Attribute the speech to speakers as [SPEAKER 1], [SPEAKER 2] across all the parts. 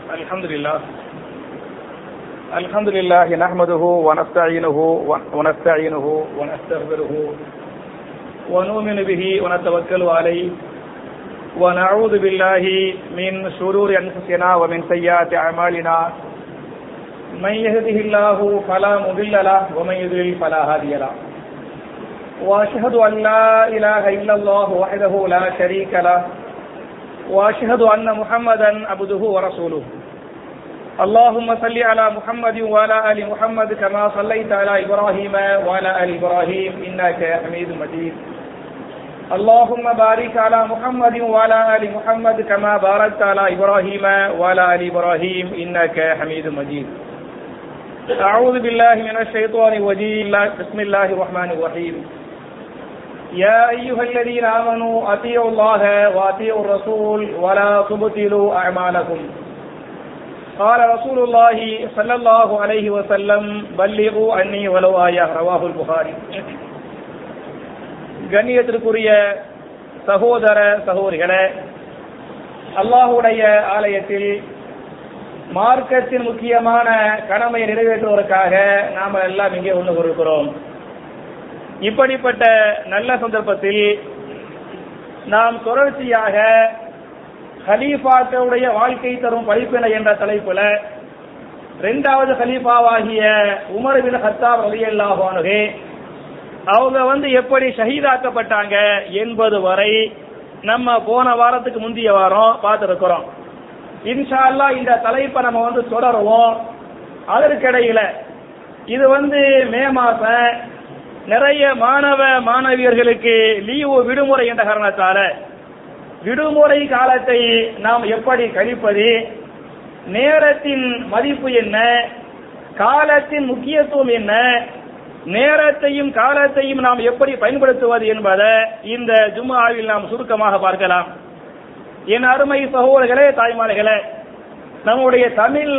[SPEAKER 1] الحمد لله الحمد لله نحمده ونستعينه ونستعينه ونستغفره ونؤمن به ونتوكل عليه ونعوذ بالله من شرور انفسنا ومن سيئات اعمالنا من يهده الله فلا مضل له ومن يضلل فلا هادي له واشهد ان لا اله الا الله وحده لا شريك له واشهد ان محمدا عبده ورسوله اللهم صل على محمد وعلى ال محمد كما صليت على ابراهيم وعلى ال ابراهيم انك حميد مجيد اللهم بارك على محمد وعلى ال محمد كما باركت على ابراهيم وعلى ال ابراهيم انك حميد مجيد اعوذ بالله من الشيطان الرجيم بسم الله الرحمن الرحيم يا أيها الذين آمنوا أطيعوا الله وأطيعوا الرسول ولا تبطلوا أعمالكم قال رسول الله صلى الله عليه وسلم بلغوا عني ولو آية رواه البخاري கண்ணியத்திற்குரிய சகோதர சகோதரிகளே அல்லாஹுடைய ஆலயத்தில் மார்க்கத்தின் முக்கியமான கடமையை நிறைவேற்றுவதற்காக நாம எல்லாம் இங்கே ஒன்று இருக்கிறோம் இப்படிப்பட்ட நல்ல சந்தர்ப்பத்தில் நாம் தொடர்ச்சியாக ஹலீஃபாக்களுடைய வாழ்க்கை தரும் படிப்பினை என்ற தலைப்புல இரண்டாவது ஹலீஃபாவாகிய உமர் பின் ஹத்தாப் ரலியல்லாஹு அவங்க வந்து எப்படி ஷஹீதாக்கப்பட்டாங்க என்பது வரை நம்ம போன வாரத்துக்கு முந்தைய வாரம் பார்த்துருக்கிறோம் இன்ஷா அல்லா இந்த தலைப்பை நம்ம வந்து தொடருவோம் அதற்கிடையில இது வந்து மே மாசம் நிறைய மாணவ மாணவியர்களுக்கு லீவு விடுமுறை என்ற காரணத்தால விடுமுறை காலத்தை நாம் எப்படி கழிப்பது நேரத்தின் மதிப்பு என்ன காலத்தின் முக்கியத்துவம் என்ன நேரத்தையும் காலத்தையும் நாம் எப்படி பயன்படுத்துவது என்பதை இந்த ஜும்மாவில் நாம் சுருக்கமாக பார்க்கலாம் என் அருமை சகோதரர்களே தாய்மார்களே நம்முடைய தமிழ்ல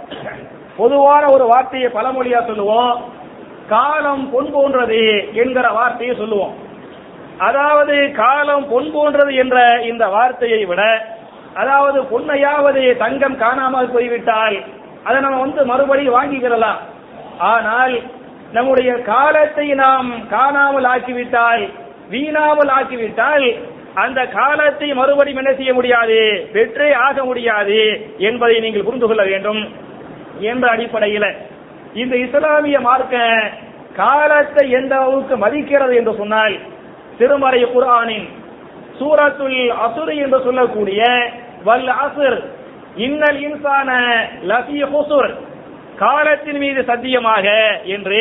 [SPEAKER 1] பொதுவான ஒரு வார்த்தையை பழமொழியா சொல்லுவோம் காலம் பொன் போன்றது என்கிற வார்த்தையை சொல்லுவோம் அதாவது காலம் பொன் போன்றது என்ற இந்த வார்த்தையை விட அதாவது பொன்னையாவது தங்கம் காணாமல் போய்விட்டால் அதை நம்ம வந்து மறுபடியும் வாங்கிக்கிறலாம் ஆனால் நம்முடைய காலத்தை நாம் காணாமல் ஆக்கிவிட்டால் வீணாமல் ஆக்கிவிட்டால் அந்த காலத்தை மறுபடியும் என்ன செய்ய முடியாது பெற்றே ஆக முடியாது என்பதை நீங்கள் புரிந்து கொள்ள வேண்டும் என்ற அடிப்படையில் இந்த இஸ்லாமிய மார்க்க காலத்தை எந்த அளவுக்கு மதிக்கிறது என்று சொன்னால் திருமறை குரானின் சூரத்துல் அசுர் என்று சொல்லக்கூடிய வல் அசுர் இன்னல் இன்சான லஃபி ஹுசுர் காலத்தின் மீது சத்தியமாக என்று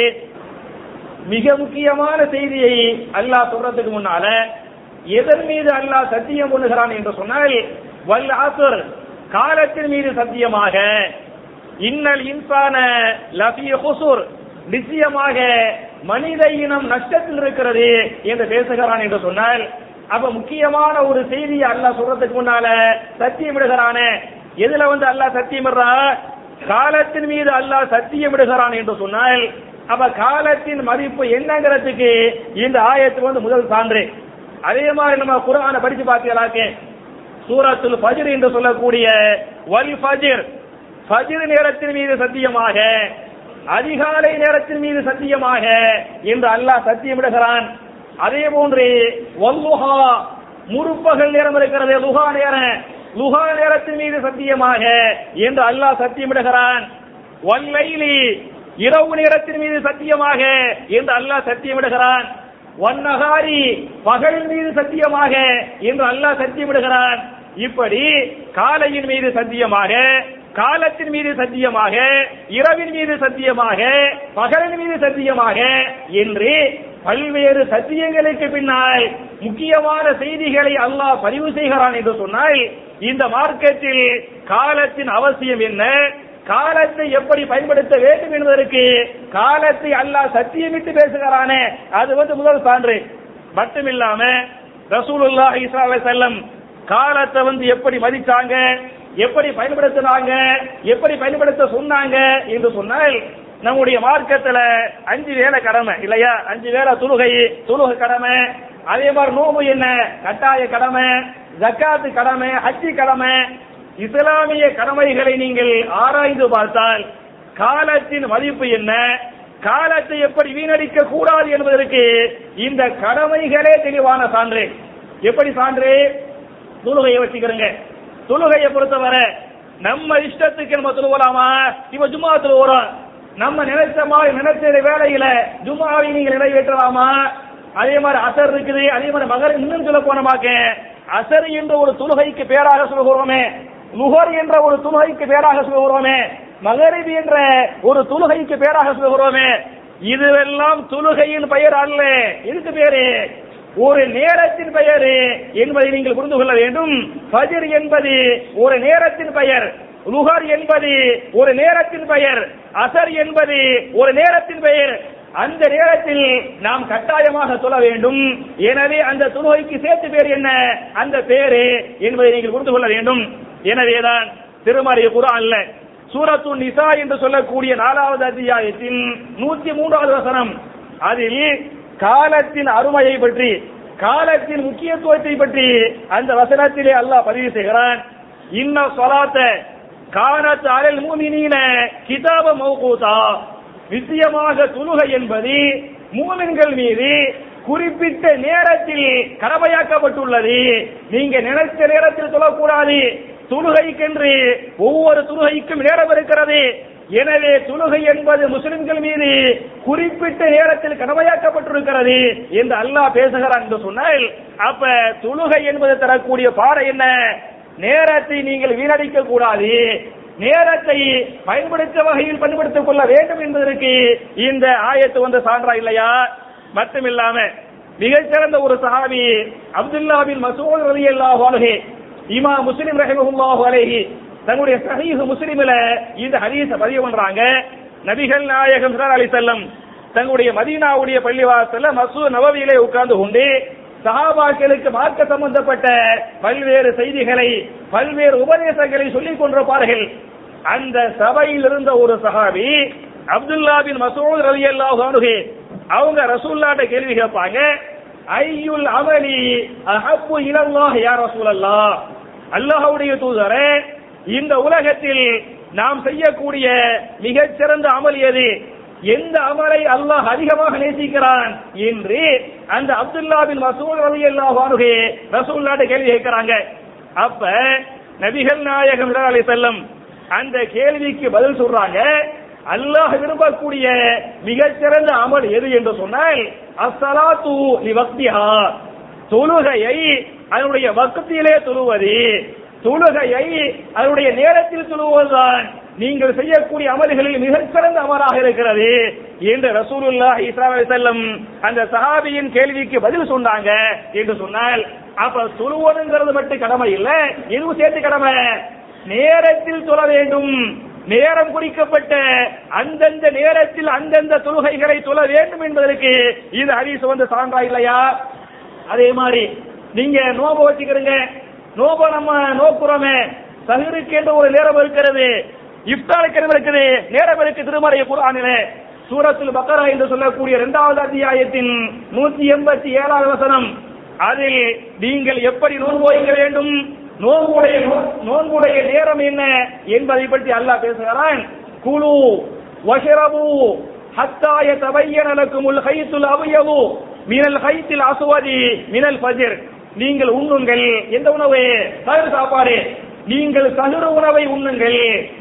[SPEAKER 1] மிக முக்கியமான செய்தியை அல்லாஹ் சொல்றதுக்கு முன்னால எதன் மீது அல்லாஹ் சத்தியம் பண்ணுகிறான் என்று சொன்னால் வல் அசுர் காலத்தின் மீது சத்தியமாக இன்னல் இன்சான லஃபி ஹுசுர் நிச்சயமாக மனித இனம் நஷ்டத்தில் இருக்கிறது என்று பேசுகிறான் என்று சொன்னால் அப்ப முக்கியமான ஒரு செய்தியை அல்லாஹ் சொல்றதுக்கு முன்னால சத்தியம் விடுகிறானே எதுல வந்து அல்லாஹ் சத்தியம் காலத்தின் மீது அல்லாஹ் சத்தியம் விடுகிறான் என்று சொன்னால் அப்ப காலத்தின் மதிப்பு என்னங்கிறதுக்கு இந்த ஆயத்து வந்து முதல் சான்று அதே மாதிரி நம்ம குரான படிச்சு பார்த்தீங்களாக்கே சூரத்துல் ஃபஜ்ர் என்று சொல்லக்கூடிய வல் ஃபஜ்ர் ஃபஜ்ர் நேரத்தின் மீது சத்தியமாக அதிகாலை நேரத்தின் மீது சத்தியமாக என்று அல்லாஹ் சத்தியமிடுகிறான் அதே போன்று வல்லுஹா முற்பகல் நேரம் இருக்கிறது லுஹா நேரம் லுஹா நேரத்தின் மீது சத்தியமாக என்று அல்லாஹ் சத்தியமிடுகிறான் வல்லைலி இரவு நேரத்தின் மீது சத்தியமாக என்று அல்லாஹ் சத்தியமிடுகிறான் வன்னகாரி பகல் மீது சத்தியமாக என்று அல்லாஹ் சத்தியமிடுகிறான் இப்படி காலையின் மீது சத்தியமாக காலத்தின் மீது சத்தியமாக இரவின் மீது சத்தியமாக பகலின் மீது சத்தியமாக என்று பல்வேறு சத்தியங்களுக்கு பின்னால் முக்கியமான செய்திகளை அல்லாஹ் பதிவு செய்கிறான் என்று சொன்னால் இந்த மார்க்கத்தில் காலத்தின் அவசியம் என்ன காலத்தை எப்படி பயன்படுத்த வேண்டும் என்பதற்கு காலத்தை அல்லாஹ் சத்தியமிட்டு பேசுகிறானே அது வந்து முதல் சான்று மட்டுமில்லாம ரசூலுல்லாஹி ஸல்லல்லாஹு அலைஹி வஸல்லம் காலத்தை வந்து எப்படி மதிச்சாங்க எப்படி பயன்படுத்தினாங்க எப்படி பயன்படுத்த சொன்னாங்க என்று சொன்னால் நம்முடைய மார்க்கத்துல அஞ்சு வேலை கடமை இல்லையா அஞ்சு வேலை தொழுகை தொழுகை கடமை அதே மாதிரி நோம்பு என்ன கட்டாய கடமை ஜக்காத்து கடமை ஹஜ்ஜி கடமை இஸ்லாமிய கடமைகளை நீங்கள் ஆராய்ந்து பார்த்தால் காலத்தின் மதிப்பு என்ன காலத்தை எப்படி வீணடிக்க கூடாது என்பதற்கு இந்த கடமைகளே தெளிவான சான்று எப்படி சான்று தொழுகையை வச்சுக்கிறோங்க தொழுகையை பொறுத்தவரை நம்ம இஷ்டத்துக்கு நம்ம தொழுவலாமா இப்ப ஜும்மா தொழுவோம் நம்ம நினைச்ச மாதிரி நினைச்ச வேலையில ஜும்மாவை நீங்கள் நிறைவேற்றலாமா அதே மாதிரி அசர் இருக்குது அதே மாதிரி மகர் இன்னும் சொல்ல போனமாக்க அசர் என்ற ஒரு தொழுகைக்கு பேராக சொல்கிறோமே நுகர் என்ற ஒரு தொழுகைக்கு பேராக சொல்கிறோமே மகரிபி என்ற ஒரு தொழுகைக்கு பேராக சொல்கிறோமே இதுவெல்லாம் தொழுகையின் பெயர் அல்ல இதுக்கு பேரு ஒரு நேரத்தின் பெயர் என்பதை நீங்கள் புரிந்து கொள்ள வேண்டும் ஃபஜர் என்பது ஒரு நேரத்தின் பெயர் லுகர் என்பது ஒரு நேரத்தின் பெயர் அசர் என்பது ஒரு நேரத்தின் பெயர் அந்த நேரத்தில் நாம் கட்டாயமாக சொல்ல வேண்டும் எனவே அந்த தொழுகைக்கு சேர்த்து பேர் என்ன அந்த பேரு என்பதை நீங்கள் புரிந்து கொள்ள வேண்டும் எனவேதான் திருமறை குரான்ல சூரத்து நிசா என்று சொல்லக்கூடிய நாலாவது அத்தியாயத்தின் நூத்தி மூன்றாவது வசனம் அதில் காலத்தின் அருமையை பற்றி காலத்தின் முக்கியத்துவத்தை பற்றி அந்த வசனத்திலே அல்லாஹ் பதிவு செய்கிறான் இன்ன சொலாத்த கானத் அலல் மூமினீன கிதாப மௌகூதா நிச்சயமாக துலுகை என்பது மூமின்கள் மீது குறிப்பிட்ட நேரத்தில் கடமையாக்கப்பட்டுள்ளது நீங்க நினைத்த நேரத்தில் சொல்லக்கூடாது துலுகைக்கென்று ஒவ்வொரு துலுகைக்கும் நேரம் இருக்கிறது எனவே துலுகை என்பது முஸ்லிம்கள் மீது குறிப்பிட்ட நேரத்தில் கடமையாக்கப்பட்டிருக்கிறது என்று அல்லாஹ் பேசுகிறான் என்று சொன்னால் அப்ப துலுகை என்பது தரக்கூடிய பாடம் என்ன நேரத்தை நீங்கள் வீணடிக்க கூடாது நேரத்தை பயன்படுத்த வகையில் பயன்படுத்திக் கொள்ள வேண்டும் என்பதற்கு இந்த ஆயத்து வந்த சான்றா இல்லையா மட்டுமில்லாம மிகச்சிறந்த ஒரு சஹாபி அப்துல்லா பின் மசூத் ரலியல்லாஹு அன்ஹு இமா முஸ்லிம் ரஹிமஹுல்லாஹு அலைஹி தன்னுடைய சஹீஹ் முஸ்லிமில இந்த ஹதீஸ பதிவு பண்றாங்க நபிகள் நாயகம் ஸல்லல்லாஹு அலைஹி வஸல்லம் தங்களுடைய மதீனாவுடைய பள்ளிவாசல்ல மசூத் நபவியிலே உட்கார்ந்து கொண்டு சஹாபாக்களுக்கு மார்க்க சம்பந்தப்பட்ட பல்வேறு செய்திகளை பல்வேறு உபதேசங்களை சொல்லிக் கொண்டிருப்பார்கள் அந்த சபையில் இருந்த ஒரு சஹாபி அப்துல்லா பின் மசூத் ரலியல்லாஹு அன்ஹு அவங்க ரசூல்லாட்ட கேள்வி கேட்பாங்க ஐயுல் அமலி அஹப்பு இலல்லாஹ் யா ரசூலல்லாஹ் அல்லாஹ்வுடைய தூதரே இந்த உலகத்தில் நாம் செய்யக்கூடிய மிகச் சிறந்த அமல் எது எந்த அமலை அல்லாஹ் அதிகமாக நேசிக்கிறான் என்று அந்த அப்துல்லா பின் மசூத் ரலியல்லாஹு அன்ஹு ரசூலுல்லாஹ்ட்ட கேள்வி கேட்கிறாங்க அப்ப நபிகள் நாயகம் ஸல்லல்லாஹு அலைஹி வஸல்லம் அந்த கேள்விக்கு பதில் சொல்றாங்க அல்லாஹ் விரும்பக்கூடிய மிகச்சிறந்த அமல் எது என்று சொன்னால் அஸ்ஸலாத்து லி வக்திஹா தொழுகையை அதனுடைய வக்தியிலே தொழுவது தொழுகையை அதனுடைய நேரத்தில் தொழுவதுதான் நீங்கள் செய்யக்கூடிய அமல்களில் மிகச்சிறந்த அமலாக இருக்கிறது என்று ரசூலுல்லாஹ் இஸ்லாமை செல்லம் அந்த சஹாபியின் கேள்விக்கு பதில் சொன்னாங்க என்று சொன்னால் அப்ப தொழுவதுங்கிறது மட்டும் கடமை இல்ல எதுவும் சேர்த்து கடமை நேரத்தில் தொழ வேண்டும் நேரம் குறிக்கப்பட்ட அந்தந்த நேரத்தில் அந்தந்த தொழுகைகளை தொழ வேண்டும் என்பதற்கு இது ஹரிசு வந்து சான்றா இல்லையா அதே மாதிரி நீங்க நோப வச்சுக்கிறீங்க நோப நம்ம நோக்குறோமே சஹருக்கு என்ற ஒரு நேரம் இருக்கிறது இஃப்தாருக்கு நேரம் இருக்குது நேரம் இருக்கு திருமறை குரானிலே சூரத்துல் பக்கரா என்று சொல்லக்கூடிய இரண்டாவது அத்தியாயத்தின் நூத்தி எண்பத்தி ஏழாவது வசனம் அதில் நீங்கள் எப்படி நோன்பு வைக்க வேண்டும் நோன்புடைய நோன்புடைய நேரம் என்ன என்பதை பற்றி அல்லாஹ் பேசுகிறான் குழு வஷரபு ஹத்தா யதபய்யன லக்குமுல் ஹைத்துல் அபியது மினல் ஹைத்தில் அஸ்வதி மினல் ஃபஜ்ர் நீங்கள் உண்ணுங்கள் எந்த உணவு சகரு சாப்பாடு நீங்கள் சகுர உணவை உண்ணுங்கள்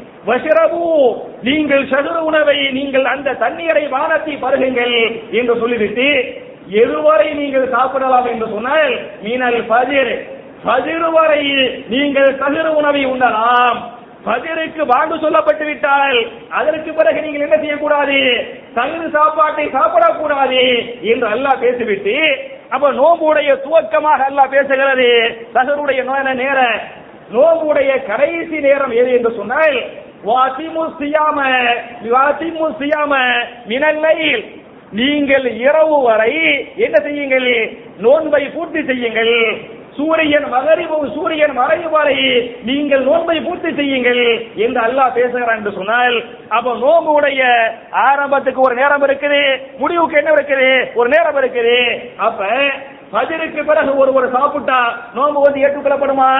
[SPEAKER 1] வஷரபு நீங்கள் சகுர உணவை நீங்கள் அந்த தண்ணீரை வானத்தை பருகுங்கள் என்று சொல்லிவிட்டு எதுவரை நீங்கள் சாப்பிடலாம் என்று சொன்னால் மீனல் ஃபஜ்ர் ஃபஜ்ர் வரை நீங்கள் சகுர உணவை உண்ணலாம் ஃபஜ்ருக்கு வாங்கு சொல்லப்பட்டு விட்டால் அதற்கு பிறகு நீங்கள் என்ன செய்யக்கூடாது சகுரு சாப்பாட்டை சாப்பிடக்கூடாது என்று அல்லாஹ் பேசிவிட்டு அப்ப நோம்புடைய துவக்கமாக அல்லாஹ் பேசுகிறது சகருடைய நோய நேர நோம்புடைய கடைசி நேரம் எது என்று சொன்னால் வாசிமு சியாம வாசிமு சியாம மினல்லையில் நீங்கள் இரவு வரை என்ன செய்யுங்கள் நோன்பை பூர்த்தி செய்யுங்கள் சூரியன் மகரிபு சூரியன் மறைவு வரை நீங்கள் நோன்பை பூர்த்தி செய்யுங்கள் என்று அல்லாஹ் பேசுகிறான் என்று சொன்னால் அப்ப நோம்புடைய ஆரம்பத்துக்கு ஒரு நேரம் இருக்குது முடிவுக்கு என்ன இருக்குது ஒரு நேரம் இருக்குது அப்ப பதிலுக்கு பிறகு ஒருவர் சாப்பிட்டா நோன்பு வந்து ஏற்றுக்கொள்ளப்படுமா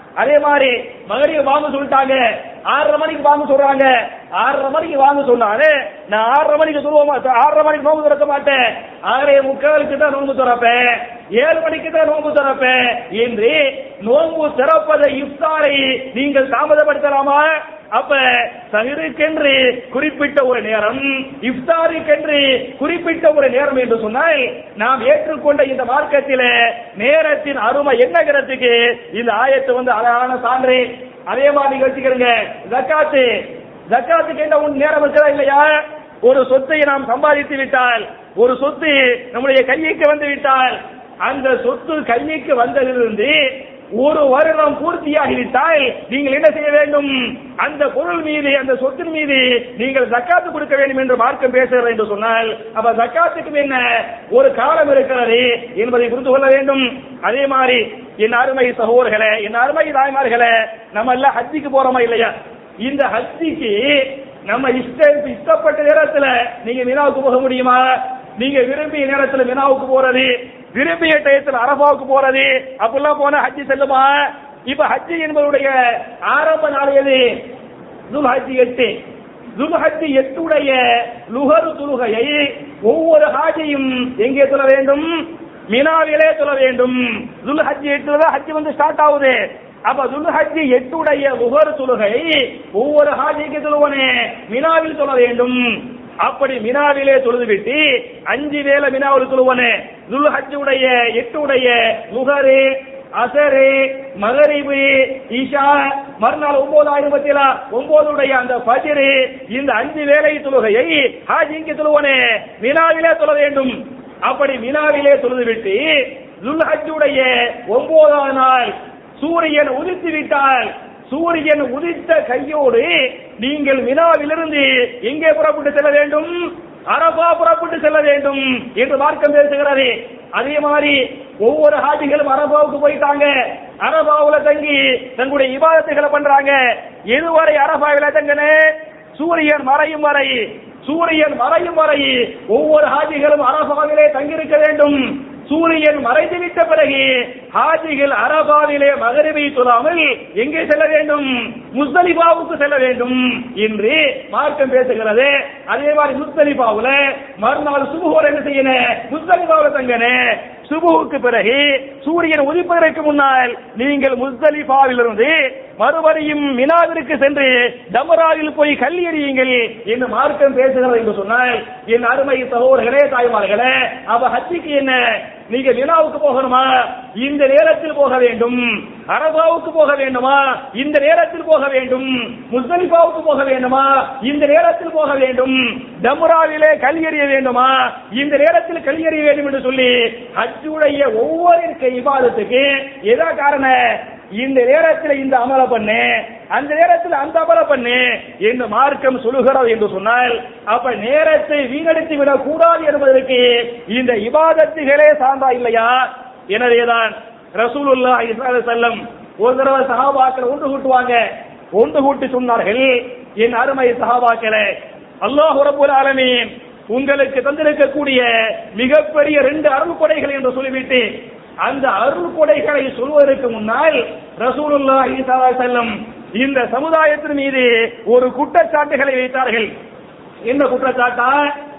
[SPEAKER 1] அதே மாதிரி மகரிக வாங்க சொல்லிட்டாங்க ஆறரை மணிக்கு வாங்க சொல்றாங்க ஆறரை மணிக்கு வாங்க சொன்னாரு நான் ஆறரை மணிக்கு சொல்லுவ மாட்டேன் ஆறரை மணிக்கு நோம்பு திறக்க மாட்டேன் ஆறரை முக்காலுக்கு தான் நோம்பு திறப்பேன் ஏழு மணிக்கு தான் நோம்பு திறப்பேன் என்று நோம்பு திறப்பதை இஃப்தாரை நீங்கள் தாமதப்படுத்தலாமா அப்ப சகிருக்கென்று குறிப்பிட்ட ஒரு நேரம் இஃப்தாருக்கென்று குறிப்பிட்ட ஒரு நேரம் என்று சொன்னால் நாம் ஏற்றுக்கொண்ட இந்த மார்க்கத்தில நேரத்தின் அருமை என்னங்கிறதுக்கு இந்த ஆயத்து வந்து அழகான சான்று அதே மாதிரி நீங்க வச்சுக்கிறீங்க ஜக்காத்து ஜக்காத்துக்கு என்ன உன் நேரம் இருக்கிறதா இல்லையா ஒரு சொத்தை நாம் சம்பாதித்து விட்டால் ஒரு சொத்து நம்முடைய கைக்கு வந்து விட்டால் அந்த சொத்து கைக்கு வந்ததிலிருந்து ஒரு வருடம் பூர்த்தியாகிவிட்டால் நீங்கள் என்ன செய்ய வேண்டும் அந்த பொருள் மீது அந்த சொத்தின் மீது நீங்கள் ஜக்காத்து கொடுக்க வேண்டும் என்று மார்க்கம் பேசுகிறது என்று சொன்னால் அப்ப ஜக்காத்துக்கு என்ன ஒரு காலம் இருக்கிறது என்பதை புரிந்து கொள்ள வேண்டும் அதே மாதிரி என் அருமை சகோதரர்களே என் அருமை தாய்மார்களே நம்ம எல்லாம் ஹஜ்ஜிக்கு போறோமா இல்லையா இந்த ஹஜ்ஜிக்கு நம்ம இஷ்ட இஷ்டப்பட்ட நேரத்துல நீங்க மினாவுக்கு போக முடியுமா நீங்க விரும்பிய நேரத்துல மினாவுக்கு போறது விரும்பிய டயத்துல அரபாவுக்கு போறது அப்படிலாம் போனா ஹஜ்ஜி செல்லுமா இப்ப ஹஜ்ஜி என்பதுடைய ஆரம்ப நாள் எது துல்ஹஜ்ஜி எட்டு துல்ஹஜ்ஜி எட்டுடைய லுகரு துலுகையை ஒவ்வொரு ஹாஜியும் எங்கே சொல்ல வேண்டும் மினாவிலே சொல்ல வேண்டும் துல்ஹஜ்ஜி எட்டுல தான் ஹஜ்ஜி வந்து ஸ்டார்ட் ஆகுது அப்ப துல்ஹஜ்ஜி எட்டுடைய லுகர் தொழுகை ஒவ்வொரு ஹாஜிக்கு தொழுவனே மினாவில் சொல்ல வேண்டும் அப்படி மினாவிலே தொழுதுவிட்டு அஞ்சு வேலை மினாவில் தொழுவனே துல்ஹஜ்ஜுடைய எட்டுடைய லுகரு அசரு மகரிபு இஷா மறுநாள் ஒன்பதாயிரம் பத்தில ஒன்பதுடைய அந்த பஜிரு இந்த அஞ்சு வேலை தொழுகையை ஹாஜிக்கு தொழுவனே மினாவிலே தொழ வேண்டும் அப்படி மினாவிலே தொழுதுவிட்டு துல்ஹஜ்ஜுடைய ஒன்பதாம் நாள் சூரியன் உதித்து விட்டால் சூரியன் உதித்த கையோடு நீங்கள் மினாவிலிருந்து எங்கே புறப்பட்டு செல்ல வேண்டும் அரபா புறப்பட்டு செல்ல வேண்டும் என்று மார்க்கம் பேசுகிறது அதே மாதிரி ஒவ்வொரு ஹாஜிகளும் அரபாவுக்கு போயிட்டாங்க அரபாவுல தங்கி தங்களுடைய இபாதத்துகளை பண்றாங்க எதுவரை அரபாவில தங்கனே சூரியன் மறையும் வரை சூரியன் மறையும் வரை ஒவ்வொரு ஹாஜிகளும் அரபாவிலே தங்கியிருக்க வேண்டும் சூரியன் மறைந்துவிட்ட பிறகு ஹாஜிகள் அரபாவிலே மகரிபை தொழாமல் எங்கே செல்ல வேண்டும் முஸ்தலிபாவுக்கு செல்ல வேண்டும் என்று மார்க்கம் பேசுகிறது அதே மாதிரி முஸ்தலிபாவுல மறுநாள் சுபுகோர் என்ன செய்யணும் முஸ்தலிபாவுல தங்கனே சுபுவுக்கு பிறகு சூரியன் உதிப்பதற்கு முன்னால் நீங்கள் முஸ்தலிபாவிலிருந்து மறுபடியும் மினாவிற்கு சென்று டமராவில் போய் கல் எறியுங்கள் என்று மார்க்கம் பேசுகிறது என்று சொன்னால் என் அருமை சகோதரர்களே தாய்மார்களே அவ ஹஜ்ஜிக்கு என்ன நீங்க மினாவுக்கு போகணுமா இந்த நேரத்தில் போக வேண்டும் அரபாவுக்கு போக வேண்டுமா இந்த நேரத்தில் போக வேண்டும் முஸ்தலிஃபாவுக்கு போக வேண்டுமா இந்த நேரத்தில் போக வேண்டும் டமுராவிலே கல் எறிய வேண்டுமா இந்த நேரத்தில் கல் எறிய வேண்டும் என்று சொல்லி ஹஜ்ஜுடைய ஒவ்வொரு இபாதத்துக்கு எதா காரணம் இந்த நேரத்தில் இந்த அமல பண்ணு அந்த நேரத்தில் அந்த அமல பண்ணு என்று மார்க்கம் சொல்லுகிறது என்று சொன்னால் அப்ப நேரத்தை வீணடித்து விடக் கூடாது என்பதற்கு இந்த இபாதத்துகளே சான்றா இல்லையா எனவேதான் ரசூலுல்லா செல்லம் ஒரு தடவை சஹாபாக்கள் ஒன்று கூட்டுவாங்க ஒன்று கூட்டி சொன்னார்கள் என் அருமை சஹாபாக்களே அல்லாஹ் ரபுல் ஆலமீன் உங்களுக்கு தந்திருக்கக்கூடிய மிகப்பெரிய ரெண்டு அருள் கொடைகள் என்று சொல்லிவிட்டு அந்த அருள் கொடைகளை சொல்வதற்கு முன்னால் ரசூலுல்லாஹி செல்லம் இந்த சமுதாயத்தின் மீது ஒரு குற்றச்சாட்டுகளை வைத்தார்கள் என்ன குற்றச்சாட்டா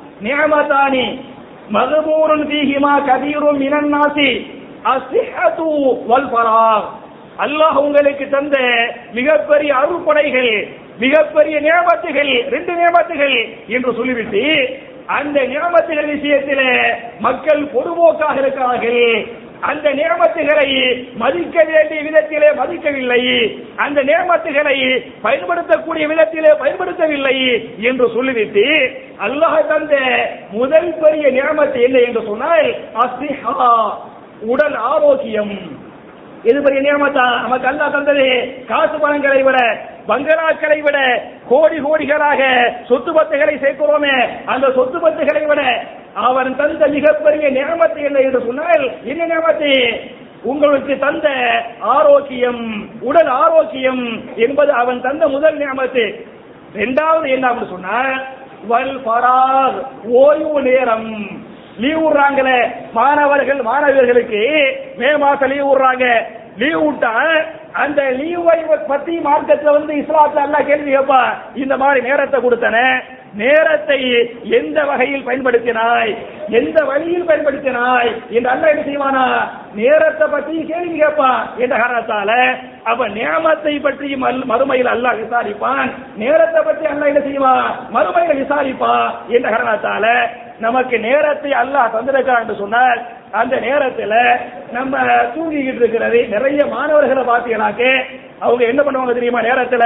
[SPEAKER 1] நியமதானி மதுபூரன் பீஹிமா கபீரும் மினன்னாசி அசிஹது வல் ஃபராக் அல்லாஹ் உங்களுக்கு தந்த மிகப்பெரிய அருள்படைகள் மிகப்பெரிய நியமத்துகள் ரெண்டு நியமத்துகள் என்று சொல்லிவிட்டு அந்த நியமத்துகள் விஷயத்தில் மக்கள் பொதுபோக்காக இருக்கிறார்கள் அந்த நியமத்துகளை மதிக்க வேண்டிய விதத்திலே மதிக்கவில்லை அந்த நியமத்துகளை பயன்படுத்தக்கூடிய விதத்திலே பயன்படுத்தவில்லை என்று சொல்லிவிட்டு அல்லாஹ் தந்த முதல் பெரிய நியமத்து என்ன என்று சொன்னால் அசிஹா உடல் ஆரோக்கியம் இது பெரிய நியமத்தா நமக்கு அல்லா தந்தது காசு பணங்களை விட பங்களாக்களை விட கோடி கோடிகளாக சொத்து பத்துகளை சேர்க்கிறோமே அந்த சொத்து பத்துகளை விட அவன் தந்த மிகப்பெரிய நியமத்து என்ன என்று சொன்னால் என்ன நியமத்து உங்களுக்கு தந்த ஆரோக்கியம் உடல் ஆரோக்கியம் என்பது அவன் தந்த முதல் நியமத்து இரண்டாவது என்ன அப்படின்னு சொன்னா வல் பராக் ஓய்வு நேரம் லீவ் விடுறாங்களே மாணவர்கள் மாணவியர்களுக்கு மே மாசம் லீவ் விடுறாங்க லீவ் விட்டா அந்த லீவை பத்தி மார்க்கத்துல வந்து இஸ்லாத்துல எல்லாம் கேள்வி கேட்பா இந்த மாதிரி நேரத்தை கொடுத்தன நேரத்தை எந்த வகையில் பயன்படுத்தினாய் எந்த வழியில் பயன்படுத்தினாய் என்று அல்ல என்ன செய்வானா நேரத்தை பற்றி கேள்வி கேட்பான் என்ற காரணத்தால அப்ப நியமத்தை பற்றி மல்- மறுமையில் அல்லாஹ் விசாரிப்பான் நேரத்தை பற்றி அல்லாஹ் என்ன செய்வான் மறுமையில் விசாரிப்பான் என்ற காரணத்தால நமக்கு நேரத்தை அல்லாஹ் தந்திருக்கிறான் என்று சொன்னால் அந்த நேரத்துல நம்ம தூங்கிக்கிட்டு இருக்கிறது நிறைய மாணவர்களை பார்த்தீங்கன்னாக்க அவங்க என்ன பண்ணுவாங்க தெரியுமா நேரத்துல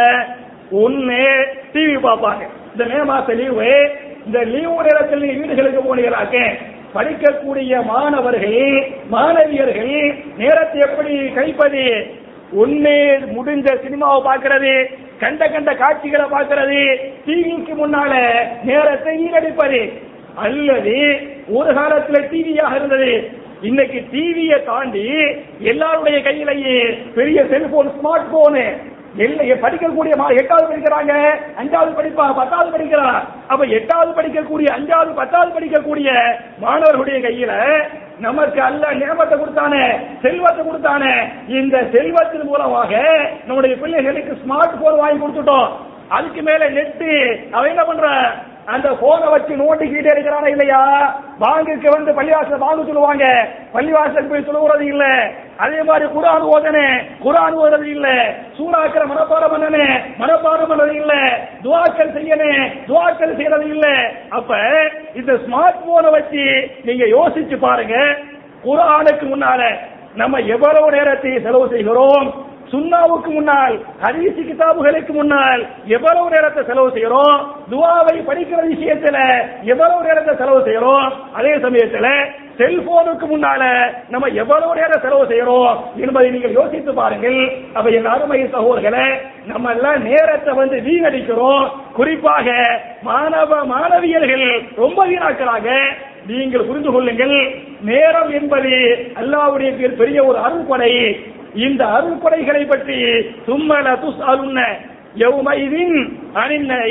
[SPEAKER 1] ஒண்ணு டிவி பார்ப்பாங்க இந்த மே மாச லீவு இந்த லீவு நேரத்தில் நீங்க வீடுகளுக்கு போனீங்களாக்க படிக்கக்கூடிய மாணவர்கள் மாணவியர்கள் நேரத்தை எப்படி கழிப்பது ஒண்ணு முடிஞ்ச சினிமாவை பார்க்கிறது கண்ட கண்ட காட்சிகளை பார்க்கிறது டிவிக்கு முன்னால நேரத்தை வீணடிப்பது அல்லது ஒரு காலத்துல டிவியாக இருந்தது இன்னைக்கு டிவியை தாண்டி எல்லாருடைய கையிலேயே பெரிய செல்போன் ஸ்மார்ட் போனு எல்ல- படிக்கக்கூடிய மா- எட்டாவது படிக்கிறாங்க அஞ்சாவது படிப்பா பத்தாவது படிக்கிறா அப்ப எட்டாவது படிக்கக்கூடிய அஞ்சாவது பத்தாவது படிக்கக்கூடிய மாணவர்களுடைய கையில நமக்கு அல்ல நியமத்தை கொடுத்தானே செல்வத்தை கொடுத்தானே இந்த செல்வத்தின் மூலமாக நம்முடைய பிள்ளைகளுக்கு ஸ்மார்ட் போன் வாங்கி கொடுத்துட்டோம் அதுக்கு மேல நெட்டு அவன் என்ன பண்ற அந்த போனை வச்சு நோண்டிக்கிட்டே இருக்கிறானா இல்லையா பாங்குக்கு வந்து பள்ளிவாசல் பாங்கு சொல்லுவாங்க பள்ளிவாசல் போய் சொல்லுறது இல்ல அதே மாதிரி குரான் ஓதனே குரான் ஓதுறது இல்ல சூறாக்கிற மனப்பாடம் பண்ணனே மனப்பாடம் பண்ணது இல்ல துவாக்கள் செய்யனே துவாக்கள் செய்யறது இல்ல அப்ப இந்த ஸ்மார்ட் போனை வச்சு நீங்க யோசிச்சு பாருங்க குரானுக்கு முன்னால நம்ம எவ்வளவு நேரத்தை செலவு செய்கிறோம் சுண்ணாவுக்கு முன்னால் ஹதீஸ் கிதாபுகளுக்கு முன்னால் எவ்வளவு நேரத்தை செலவு செய்யறோம் துவாவை படிக்கிற விஷயத்துல எவ்வளவு நேரத்தை செலவு செய்யறோம் அதே சமயத்துல செல்போனுக்கு முன்னால நம்ம எவ்வளவு நேரம் செலவு செய்யறோம் என்பதை நீங்கள் யோசித்து பாருங்கள் அப்ப என் அருமை சகோதரர்களே நம்ம எல்லாம் நேரத்தை வந்து வீணடிக்கிறோம் குறிப்பாக மாணவ மாணவியர்கள் ரொம்ப வீணாக்குறாங்க நீங்கள் புரிந்து கொள்ளுங்கள் நேரம் என்பது அல்லாவுடைய பெரிய- பெரிய ஒரு அருள்கொடை இந்த அருள்கொடைகளை பற்றி சும்மல துஸ் அருண்ண யௌமைதின் அணிநை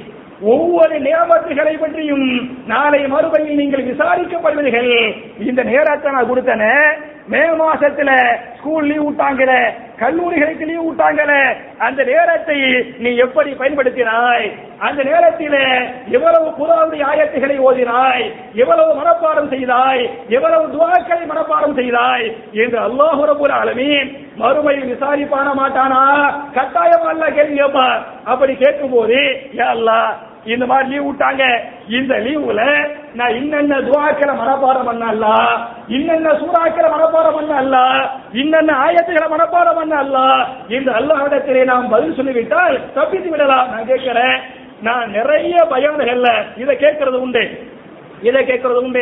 [SPEAKER 1] ஒவ்வொரு நியமத்துகளை பற்றியும் நாளை மறுபடியும் நீங்கள் விசாரிக்கப்படுவீர்கள் இந்த நேரத்தை நான் கொடுத்தன மே மாசத்துல ஸ்கூல் லீவ் விட்டாங்கல கல்லூரிகளுக்கு லீவ் விட்டாங்கல அந்த நேரத்தை நீ எப்படி பயன்படுத்தினாய் அந்த நேரத்தில் எவ்வளவு குரானுடைய ஆயத்துகளை ஓதினாய் எவ்வளவு மனப்பாடம் செய்தாய் எவ்வளவு துவாக்களை மனப்பாடம் செய்தாய் என்று அல்லாஹ் ரபுல் ஆலமீன் மறுமையில் விசாரிப்பான மாட்டானா கட்டாயம் அல்ல கேள்வி கேட்பான் அப்படி கேட்கும் போது யா அல்லாஹ் இந்த மாதிரி லீவ் விட்டாங்க இந்த லீவுல நான் இன்னென்ன துவாக்களை மனப்பாடம் பண்ண இன்னென்ன சூறாக்களை மனப்பாடம் பண்ண அல்ல இன்னென்ன ஆயத்துகளை மனப்பாடம் பண்ண அல்ல இந்த அல்லாஹிடத்திலே நாம் பதில் சொல்லிவிட்டால் தப்பித்து விடலாம் நான் கேட்கிறேன் நான் நிறைய பயான்கள்ல இதை கேட்கறது உண்டு இதை கேட்கறது உண்டு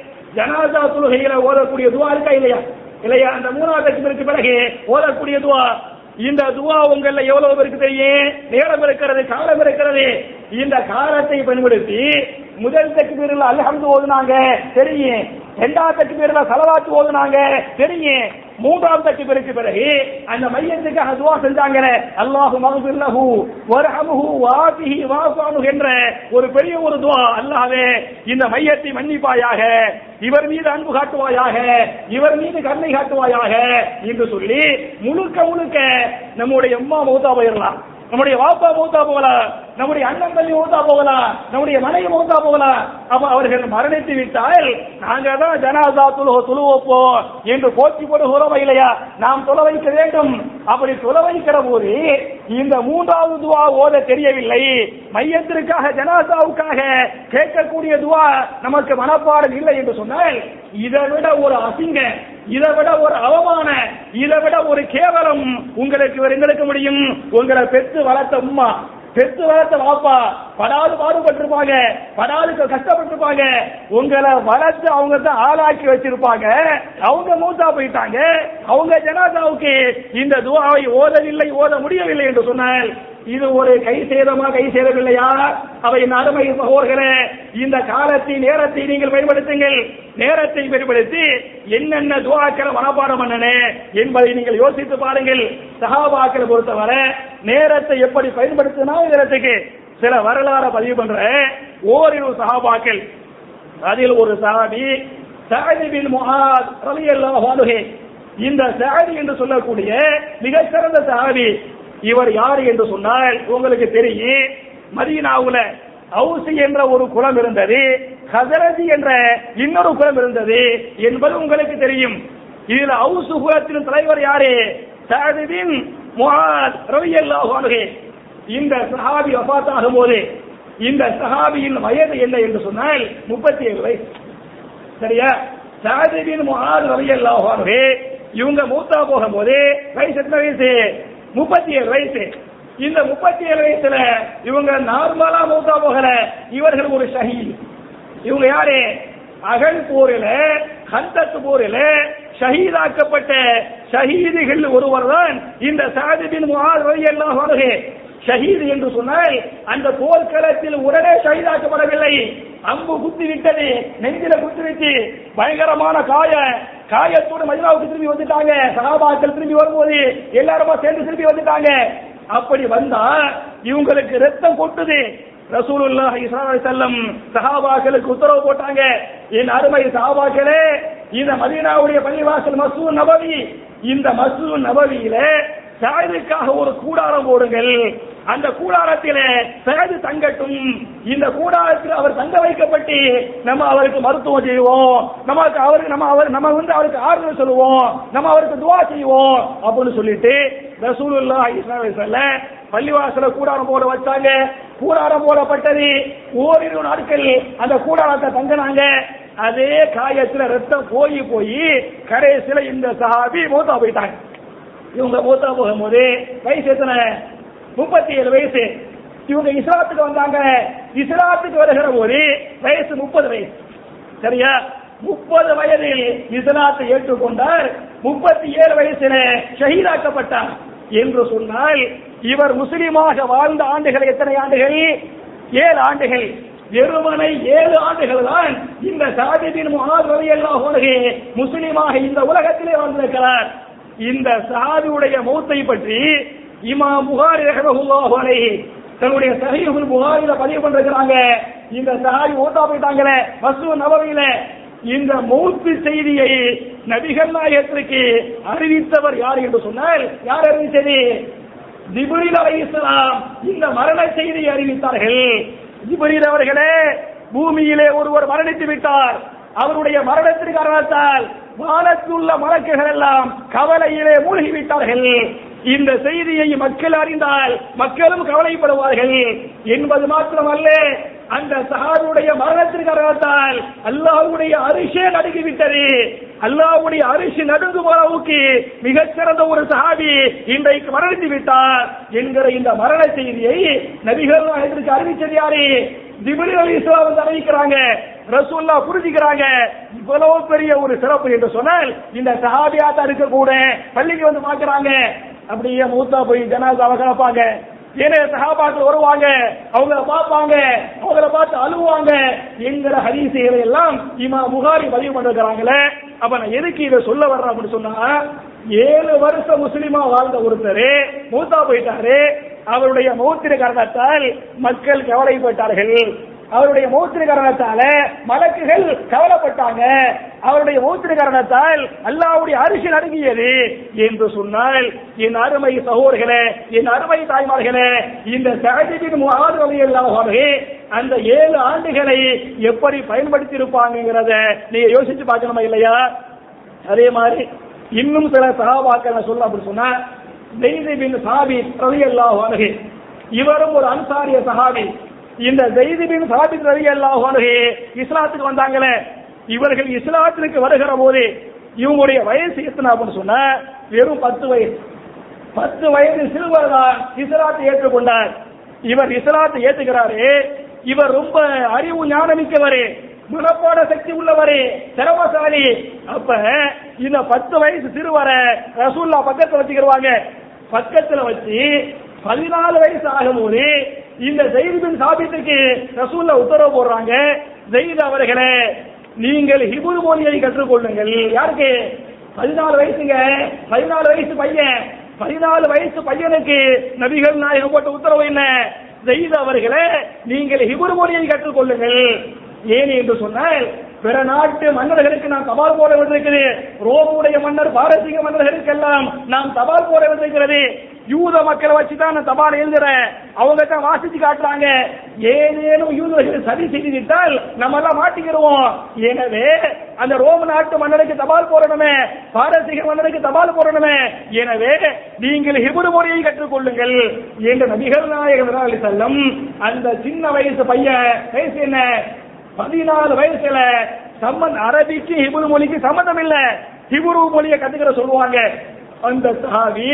[SPEAKER 1] ஜனாதா தொழுகையில ஓதக்கூடிய துவா இருக்கா இல்லையா இல்லையா அந்த மூணாவது தக்பீருக்கு பிறகு ஓதக்கூடிய துவா இந்த துவா உங்கள எவ்வளவு பேருக்கு தெரியும் நேரம் இருக்கிறது காலம் இருக்கிறது இந்த காலத்தை பயன்படுத்தி முதல் தக்பீரில் அல்ஹம்து ஓதுனாங்க தெரியும் இரண்டாவது தக்பீரில் சலவாத்து ஓதுனாங்க தெரியும் மூன்றாம் தக்பீருக்கு பிறகு அந்த மையத்துக்காக துவா செஞ்சாங்க அல்லாஹு மகபிர் லஹு வர்ஹமுஹு வாஃபிஹி வாஃபானு என்ற ஒரு பெரிய ஒரு துவா அல்லாஹ்வே இந்த மையத்தை மன்னிப்பாயாக இவர் மீது அன்பு காட்டுவாயாக இவர் மீது கருணை காட்டுவாயாக என்று சொல்லி முழுக்க முழுக்க நம்முடைய அம்மா மௌத்தா போயிடலாம் நம்முடைய வாப்பா மௌத்தா போகலாம் நம்முடைய அண்ணன் தம்பி மௌத்தா போகலாம் நம்முடைய மனைவி மௌத்தா போகலாம் அப்ப அவர்கள் மரணித்து விட்டால் நாங்க தான் ஜனாதா துலுவ துளுவப்போம் என்று போட்டி போடுகிறோம் இல்லையா நாம் தொலை வைக்க வேண்டும் அப்படி தொலை வைக்கிற போது இந்த மூன்றாவது துவா ஓத தெரியவில்லை மையத்திற்காக ஜனாதாவுக்காக கேட்கக்கூடிய துவா நமக்கு மனப்பாடம் இல்லை என்று சொன்னால் இதை விட ஒரு அசிங்க இதை விட ஒரு அவமான இதை விட ஒரு கேவலம் உங்களுக்கு வேற எங்களுக்கு முடியும் உங்களை பெற்று வளர்த்த உம்மா பெற்று வளர்த்த வாப்பா படாது பாடுபட்டிருப்பாங்க படாது கஷ்டப்பட்டிருப்பாங்க உங்களை வளர்த்து அவங்க தான் ஆளாக்கி வச்சிருப்பாங்க அவங்க மூத்தா போயிட்டாங்க அவங்க ஜனாதாவுக்கு இந்த துவாவை ஓதவில்லை ஓத முடியவில்லை என்று சொன்னால் இது ஒரு கை சேதமா கை சேதவில்லையா அவை என் அருமை சகோதரர்களே இந்த காலத்தை நேரத்தை நீங்கள் பயன்படுத்துங்கள் நேரத்தை பயன்படுத்தி என்னென்ன துவாக்களை மனப்பாடம் பண்ணனே என்பதை நீங்கள் யோசித்து பாருங்கள் சகாபாக்களை பொறுத்தவரை நேரத்தை எப்படி பயன்படுத்தினா நேரத்துக்கு சில வரலாறு பதிவு பண்ற ஓரிரு சகாபாக்கள் அதில் ஒரு சஹாபி சஅத் பின் முஆத் ரலியல்லாஹு அன்ஹு இந்த சஹாபி என்று சொல்லக்கூடிய மிகச்சிறந்த சஹாபி இவர் யார் என்று சொன்னால் உங்களுக்கு தெரியும் மதீனாவுல அவுசி என்ற ஒரு குளம் இருந்தது ஹசரஜி என்ற இன்னொரு குளம் இருந்தது என்பது உங்களுக்கு தெரியும் இதுல அவுசு குலத்தின் தலைவர் யாரு சாதிபின் முஹாத் ரலியல்லாஹு அன்ஹு இந்த சஹாபி வஃபாத் ஆகும்போது இந்த சஹாபியின் வயது என்ன என்று சொன்னால் முப்பத்தி ஏழு வயசு சரியா சாதிபின் முஹாத் ரலியல்லாஹு அன்ஹு இவங்க மூத்தா போகும்போது வயசு எத்தனை வயசு முப்பத்தி ஏழு வயசு இந்த முப்பத்தி ஏழு வயசுல இவங்க நார்மலா மூத்தா போகல இவர்கள் ஒரு ஷஹீத் இவங்க யாரு அகல் போரில ஹந்தத் போரில ஷஹீதாக்கப்பட்ட ஷஹீதுகள் ஒருவர் தான் இந்த சாதிபின் முகாத் எல்லாம் வருகை ஷஹீது என்று சொன்னால் அந்த போர்க்களத்தில் உடனே ஷஹீதாக்கப்படவில்லை அம்பு குத்தி விட்டது நெஞ்சில குத்தி வச்சு பயங்கரமான காய காயத்தோடு மதினாவுக்கு திரும்பி வந்துட்டாங்க சகாபாக்கள் திரும்பி வரும்போது எல்லாருமா சேர்ந்து திரும்பி வந்துட்டாங்க அப்படி வந்தா இவங்களுக்கு ரத்தம் கொட்டுது ரசூலுல்லாஹி ஸல்லல்லாஹு அலைஹி வஸல்லம் சஹாபாக்களுக்கு உத்தரவு போட்டாங்க என் அருமை சஹாபாக்களே இந்த மதீனாவுடைய பள்ளிவாசல் மஸ்ஜித் நபவி இந்த மஸ்ஜித் நபவியில சாயதுக்காக ஒரு கூடாரம் போடுங்கள் அந்த கூடாரத்திலே சகது தங்கட்டும் இந்த கூடாரத்தில் அவர் தங்க வைக்கப்பட்டு நம்ம அவருக்கு மருத்துவம் செய்வோம் நமக்கு அவருக்கு நம்ம அவர் நம்ம வந்து அவருக்கு ஆறுதல் சொல்லுவோம் நம்ம அவருக்கு துவா செய்வோம் அப்படின்னு சொல்லிட்டு ரசூலுல்லாஹி ஸல்லல்லாஹு அலைஹி வஸல்லம் பள்ளிவாசல கூடாரம் போட வச்சாங்க கூடாரம் போடப்பட்டது ஓரிரு நாட்கள் அந்த கூடாரத்தை தங்கினாங்க அதே காயத்துல ரத்தம் போய் போய் கடைசியில இந்த சஹாபி மூத்தா போயிட்டாங்க இவங்க மூத்தா போகும்போது வயசு எத்தனை முப்பத்தி ஏழு வயசு இவங்க இஸ்லாத்துக்கு வந்தாங்க இஸ்லாத்துக்கு வருகிற போது வயசு முப்பது வயசு சரியா முப்பது வயதில் இஸ்லாத்தை ஏற்றுக்கொண்டார் முப்பத்தி ஏழு வயசுல ஷஹீதாக்கப்பட்டார் என்று சொன்னால் இவர் முஸ்லிமாக வாழ்ந்த ஆண்டுகள் எத்தனை ஆண்டுகள் ஏழு ஆண்டுகள் வெறுமனை ஏழு ஆண்டுகள் தான் இந்த சாதிபின் முகாது எல்லாம் முஸ்லிமாக இந்த உலகத்திலே வாழ்ந்திருக்கிறார் இந்த சாதியுடைய மௌத்தை பற்றி இமாம் புகாரி ரஹமஹுல்லாஹு அலைஹி தன்னுடைய சஹீஹுல் புகாரில பதிவு பண்றாங்க இந்த சஹாபி மௌத்தா போயிட்டாங்களே மஸ்து நபவியில இந்த மௌத்து செய்தியை நபிகள் நாயகத்திற்கு அறிவித்தவர் யார் என்று சொன்னால் யார் அறிவித்தது ஜிப்ரீல் அலைஹிஸ்ஸலாம் இந்த மரண செய்தியை அறிவித்தார்கள் ஜிப்ரீல் அவர்களே பூமியிலே ஒருவர் மரணித்து விட்டார் அவருடைய மரணத்திற்கு காரணத்தால் வானத்துள்ள மலக்குகள் எல்லாம் கவலையிலே மூழ்கி விட்டார்கள் இந்த செய்தியை மக்கள் அறிந்தால் மக்களும் கவலைப்படுவார்கள் என்பது மாத்திரமல்ல அந்த சஹாபியுடைய மரணத்திற்கு காரணத்தால் அல்லாஹ்வுடைய அரிசே நடுங்கிவிட்டது அல்லாஹ்வுடைய அரிசி நடுங்கும் அளவுக்கு மிகச்சிறந்த ஒரு சஹாபி இன்றைக்கு மரணித்து விட்டார் என்கிற இந்த மரண செய்தியை நபிகள் நாயகத்திற்கு அறிவிச்சது யாரு ஜிப்ரீல் அலி இஸ்லாம் வந்து அறிவிக்கிறாங்க ரசூல்லா புரிஞ்சுக்கிறாங்க இவ்வளவு பெரிய ஒரு சிறப்பு என்று சொன்னால் இந்த சஹாபியாத்தா இருக்க கூட பள்ளிக்கு வந்து பாக்குறாங்க அப்படியே மூத்தா போய் ஜனாதாவை கலப்பாங்க ஏன்னா சஹாபாக்கள் வருவாங்க அவங்கள பார்ப்பாங்க அவங்கள பார்த்து அழுவாங்க என்கிற ஹதீசுகளை எல்லாம் இமா புகாரி பதிவு பண்ணிருக்கிறாங்களே அப்ப நான் எதுக்கு இதை சொல்ல வர்றேன் அப்படின்னு சொன்னா ஏழு வருஷம் முஸ்லிமா வாழ்ந்த ஒருத்தர் மூத்தா போயிட்டாரு அவருடைய மௌத்திர காரணத்தால் மக்கள் கவலைப்பட்டார்கள் அவருடைய மௌத்திர காரணத்தால மலக்குகள் கவலைப்பட்டாங்க அவருடைய மௌத்திர காரணத்தால் அல்லாவுடைய அரிசி நடுங்கியது என்று சொன்னால் என் அருமை சகோதரர்களே என் அருமை தாய்மார்களே இந்த சகஜின் முகாது அந்த ஏழு ஆண்டுகளை எப்படி பயன்படுத்தி இருப்பாங்கிறத நீங்க யோசிச்சு பார்க்கணுமா இல்லையா அதே மாதிரி இன்னும் சில சகாபாக்கள் சொல்ல அப்படி சொன்னா ஜெய்து பின் சாபித் ரலியல்லாஹு அன்ஹு இவரும் ஒரு அன்சாரிய சஹாபி இந்த ஜெய்து பின் சாபித் ரலியல்லாஹு அன்ஹு இஸ்லாத்துக்கு வந்தாங்களே இவர்கள் இஸ்லாத்திற்கு வருகிற போது இவங்களுடைய வயசு எத்தனை அப்படின்னு சொன்னா வெறும் பத்து வயசு பத்து வயது சிறுவர் தான் இஸ்லாத்தை ஏற்றுக்கொண்டார் இவர் இஸ்லாத்தை ஏத்துக்கிறாரு இவர் ரொம்ப அறிவு ஞானமிக்கவரு மனப்பாட சக்தி உள்ளவரு திறமசாலி அப்ப இந்த பத்து வயசு சிறுவரை ரசூல்லா பக்கத்துல வச்சுக்கிடுவாங்க பக்கத்துல வச்சு பதினாலு வயசு ஆகும்போது இந்த ஜெயிதின் சாபித்துக்கு ரசூல்லா உத்தரவு போடுறாங்க ஜெயித் அவர்களே நீங்கள் ஹிபுர் மொழியை கற்றுக்கொள்ளுங்கள் யாருக்கு பதினாலு வயசுங்க பதினாலு வயசு பையன் பதினாலு வயசு பையனுக்கு நபிகள் நாயகம் போட்ட உத்தரவு என்ன ஜெயித் அவர்களே நீங்கள் ஹிபுர் மொழியை கற்றுக்கொள்ளுங்கள் ஏன் என்று சொன்னால் பிற நாட்டு மன்னர்களுக்கு நாம் தபால் போட வேண்டியிருக்கிறது ரோமுடைய மன்னர் பாரசீக மன்னர்களுக்கெல்லாம் நாம் தபால் போட வேண்டியிருக்கிறது யூத மக்களை வச்சு தான் நான் தபால் எழுதுறேன் அவங்க தான் வாசிச்சு காட்டுறாங்க ஏதேனும் யூதர்கள் சதி செய்து விட்டால் நம்ம எல்லாம் மாட்டிக்கிடுவோம் எனவே அந்த ரோம நாட்டு மன்னருக்கு தபால் போடணுமே பாரசீக மன்னருக்கு தபால் போடணுமே எனவே நீங்கள் ஹிபுரு மொழியை கற்றுக்கொள்ளுங்கள் என்று நபிகள் நாயகம் அலி செல்லம் அந்த சின்ன வயசு பையன் வயசு என்ன பதினாலு வயசுல சம்மன் அரபிக்கு ஹிபுரு மொழிக்கு சம்மந்தம் இல்ல ஹிபுரு மொழியை கத்துக்கிற சொல்லுவாங்க அந்த சஹாபி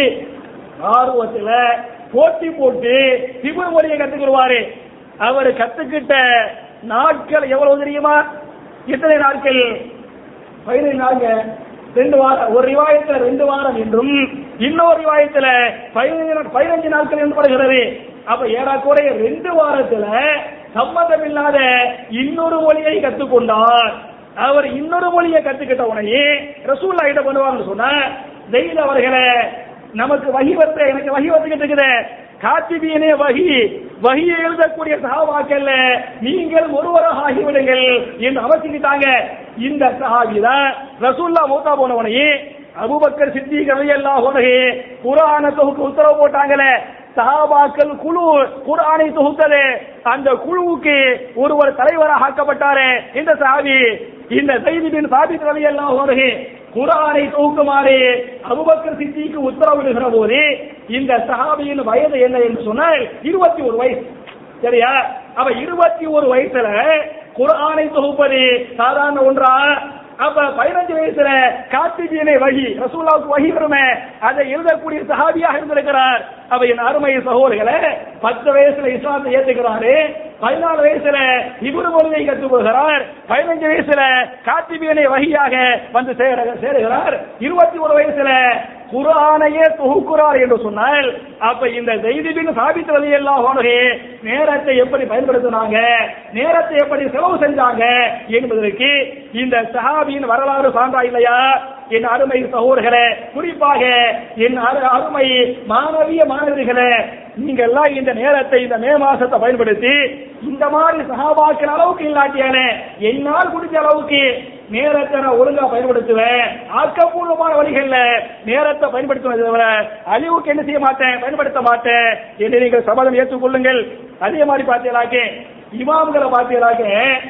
[SPEAKER 1] ஆர்வத்துல போட்டி போட்டு ஹிபுரு மொழியை கத்துக்கிடுவாரு அவர் கத்துக்கிட்ட நாட்கள் எவ்வளவு தெரியுமா எத்தனை நாட்கள் பதினைந்து நாட்கள் ரெண்டு வாரம் ஒரு ரிவாயத்துல ரெண்டு வாரம் என்றும் இன்னொரு ரிவாயத்துல பதினைந்து பதினஞ்சு நாட்கள் என்று படுகிறது அப்ப ஏறாக்குறைய ரெண்டு வாரத்துல சம்மதம் இல்லாத இன்னொரு மொழியை கத்துக்கொண்டார் அவர் இன்னொரு மொழியை கத்துக்கிட்ட உடனே ரசூல்லா கிட்ட பண்ணுவாங்கன்னு சொன்னா ஜெயில் அவர்களே நமக்கு வகி வந்து எனக்கு வகி வந்துகிட்டு இருக்குது காத்திபியனே வகி வகியை எழுதக்கூடிய சகாபாக்கல்ல நீங்கள் ஒருவராக ஆகிவிடுங்கள் என்று அவசிக்கிட்டாங்க இந்த சஹாபி தான் ரசூல்லா மூத்தா போனவனையே அபுபக்கர் சித்திக் ரலியல்லாஹு அன்ஹு குர்ஆன தொகுக்க உத்தரவு போட்டாங்களே சஹாபாக்கள் குழு குர்ஆனை தொகுத்தது அந்த குழுவுக்கு ஒருவர் தலைவராக ஆக்கப்பட்டாரு இந்த சஹாபி இந்த செய்தி பின் சாபித் ரலியல்லாஹு அன்ஹு குரானை தொகுக்குமாறு அபுபக்கர் சித்திக்கு உத்தரவிடுகிற போது இந்த சஹாபியின் வயது என்ன என்று சொன்னால் இருபத்தி ஒரு வயசு சரியா அவ இருபத்தி ஒரு வயசுல குரானை தொகுப்பது சாதாரண ஒன்றா அப்ப பதினஞ்சு வயசுல காத்திஜியனை வகி ரசூலாவுக்கு வகி வருமே அதை எழுதக்கூடிய சஹாபியாக இருந்திருக்கிறார் அவ என் அருமை சகோதரர்களே பத்து வயசுல இஸ்லாத்தை ஏத்துக்கிறாரு பதினாலு வயசுல இவரு மொழியை கற்றுக் கொள்கிறார் பதினஞ்சு வயசுல காத்திபியனை வகியாக வந்து சேர சேருகிறார் இருபத்தி ஒரு வயசுல குரானையே தொகுக்கிறார் என்று சொன்னால் அப்ப இந்த செய்திபின் சாபித் வழி எல்லாம் நேரத்தை எப்படி பயன்படுத்தினாங்க நேரத்தை எப்படி செலவு செஞ்சாங்க என்பதற்கு இந்த சஹாபியின் வரலாறு சான்றா இல்லையா என் அருமை சகோதரர்களே குறிப்பாக என் அரு- அருமை மாணவிய மாணவர்களே நீங்க எல்லாம் இந்த நேரத்தை இந்த மே மாசத்தை பயன்படுத்தி இந்த மாதிரி சகாபாக்கிற அளவுக்கு இல்லாட்டியானே என்னால் முடிஞ்ச அளவுக்கு நேரத்தை நான் ஒழுங்கா பயன்படுத்துவேன் ஆக்கப்பூர்வமான வழிகள்ல நேரத்தை பயன்படுத்துவதை தவிர அழிவுக்கு என்ன செய்ய மாட்டேன் பயன்படுத்த மாட்டேன் என்று நீங்கள் சபதம் ஏற்றுக்கொள்ளுங்கள் அதே மாதிரி பார்த்தீங்களாக்க இமாம்களை பார்த்தீங்களாக்க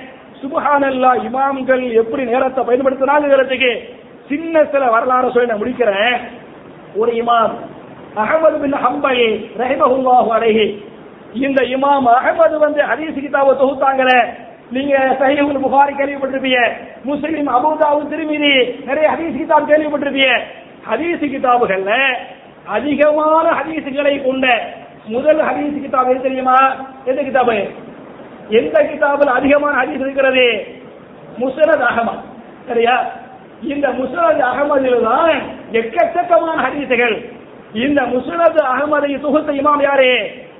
[SPEAKER 1] சுபஹானல்லா இமாம்கள் எப்படி நேரத்தை பயன்படுத்தினாங்கிறதுக்கு சின்ன சில வரலாறு சொல்லி நான் முடிக்கிறேன் ஒரு இமாம் அகமது பின் ஹம்பல் ரஹிமஹுல்லாஹு அலைஹி இந்த இமாம் அகமது வந்து ஹதீஸ் கிதாபை தொகுத்தாங்களே நீங்க சஹீஹுல் புகாரி கேள்விப்பட்டிருப்பீங்க முஸ்லிம் அபூதாவு திருமிதி நிறைய ஹதீஸ் கிதாப் கேள்விப்பட்டிருப்பீங்க ஹதீஸ் கிதாபுகள்ல அதிகமான ஹதீஸுகளை கொண்ட முதல் ஹதீஸ் கிதாப் எது தெரியுமா எந்த கிதாபு எந்த கிதாபில் அதிகமான ஹதீஸ் இருக்கிறது முஸ்னத் அகமது சரியா இந்த முஸ்னத் அகமதில் தான் எக்கச்சக்கமான ஹதீசுகள் இந்த முஸ்னத் அகமதை தொகுத்த இமாம் யாரு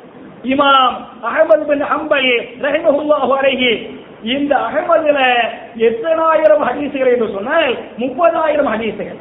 [SPEAKER 1] இமாம் அகமது பின் ஹம்பல் ரஹிமஹுல்லாஹு அலைஹி இந்த அகமதுல எத்தனாயிரம் ஹதீசுகள் என்று சொன்னால் முப்பதாயிரம் ஹதீசுகள்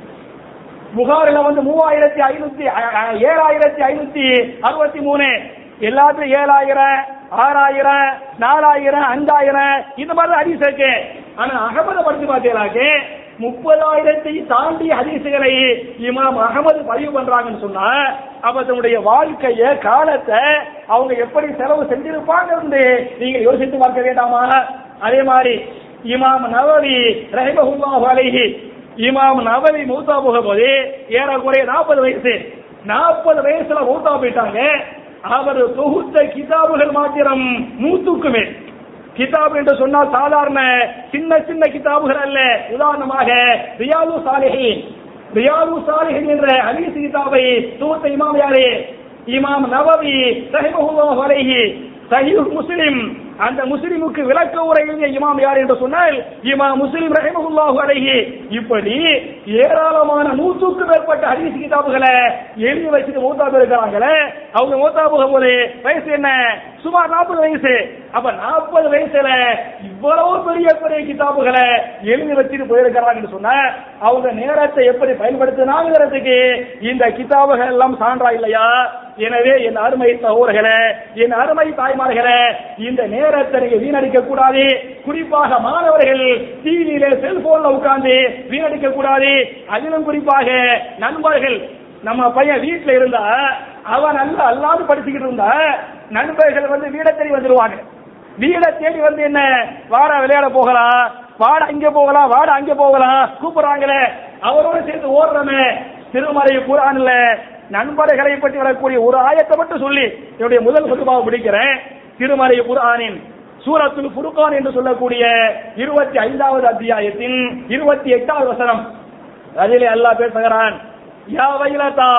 [SPEAKER 1] புகாரில வந்து மூவாயிரத்தி ஐநூத்தி அ- அ- ஏழாயிரத்தி ஐநூத்தி அறுபத்தி மூணு எல்லாத்துலயும் ஏழாயிரம் ஆறாயிரம் நாலாயிரம் அஞ்சாயிரம் இந்த மாதிரி தான் ஹதீஸ் இருக்கு ஆனா அகமது படிச்சு பார்த்தீங்கன்னாக்க முப்பதாயிரத்தை தாண்டி ஹதீசுகளை இமாம் அகமது பதிவு பண்றாங்கன்னு சொன்னா அப்ப தன்னுடைய வாழ்க்கைய காலத்தை அவங்க எப்படி செலவு செஞ்சிருப்பாங்க நீங்க யோசித்து பார்க்க வேண்டாமா அதே மாதிரி இமாம் நவவி ரஹிமஹுல்லாஹு அலைஹி இமாம் நவவி மூத்தா போக போது ஏறக்குறைய நாற்பது வயசு நாற்பது வயசுல மூத்தா போயிட்டாங்க அவர் தொகுத்த கிதாபுகள் மாத்திரம் நூத்துக்கு மேல் கிதாப் என்று சொன்னால் சாதாரண சின்ன சின்ன கிதாபுகள் அல்ல உதாரணமாக ரியாது சாலிஹின் ரியாது சாலிஹின் என்ற ஹதீஸ் கிதாபை தொகுத்த இமாம் யாரு இமாம் நவவி ரஹிமஹுல்லாஹு அலைஹி சஹீஹ் முஸ்லிம் அந்த முஸ்லிமுக்கு விளக்க உரை எழுதிய இமாம் யார் என்று சொன்னால் இமாம் முஸ்லிம் ரஹிமஹுல்லாஹு அலைஹி இப்படி ஏராளமான நூற்றுக்கு மேற்பட்ட ஹதீஸ் கிதாபுகளை எழுதி வச்சுட்டு மூத்தா இருக்கிறாங்களே அவங்க மூத்தா போகும்போது வயசு என்ன சுமார் நாற்பது வயசு அப்ப நாற்பது வயசுல இவ்வளவு பெரிய பெரிய கிதாபுகளை எழுதி வச்சுட்டு போயிருக்கிறாங்கன்னு சொன்னா அவங்க நேரத்தை எப்படி பயன்படுத்தினாங்கிறதுக்கு இந்த கிதாபுகள் எல்லாம் சான்றா இல்லையா எனவே என் அருமை சகோதரர்களே என் அருமை தாய்மார்களே இந்த நேரத்தை நீங்க வீணடிக்க கூடாது குறிப்பாக மாணவர்கள் டிவியில செல்போன்ல உட்கார்ந்து வீணடிக்க கூடாது அதிலும் குறிப்பாக நண்பர்கள் நம்ம பையன் வீட்டுல இருந்தா அவன் நல்ல அல்லாது படிச்சுக்கிட்டு இருந்தா நண்பர்கள் வந்து வீட தேடி வந்துருவாங்க வீட தேடி வந்து என்ன வாடா விளையாட போகலாம் வாட அங்க போகலாம் வாட அங்க போகலாம் கூப்பிடுறாங்களே அவரோட சேர்ந்து ஓடுறமே திருமலை குரான்ல நண்பர்களை பற்றி வரக்கூடிய ஒரு ஆயத்தை மட்டும் சொல்லி என்னுடைய முதல் குதுபாவை பிடிக்கிறேன் திருமலை குரானின் சூரத்துல் ஃபுர்கான் என்று சொல்லக்கூடிய இருபத்தி ஐந்தாவது அத்தியாயத்தின் இருபத்தி எட்டாவது வசனம் அதிலே அல்லாஹ் பேசுகிறான் யா வைலதா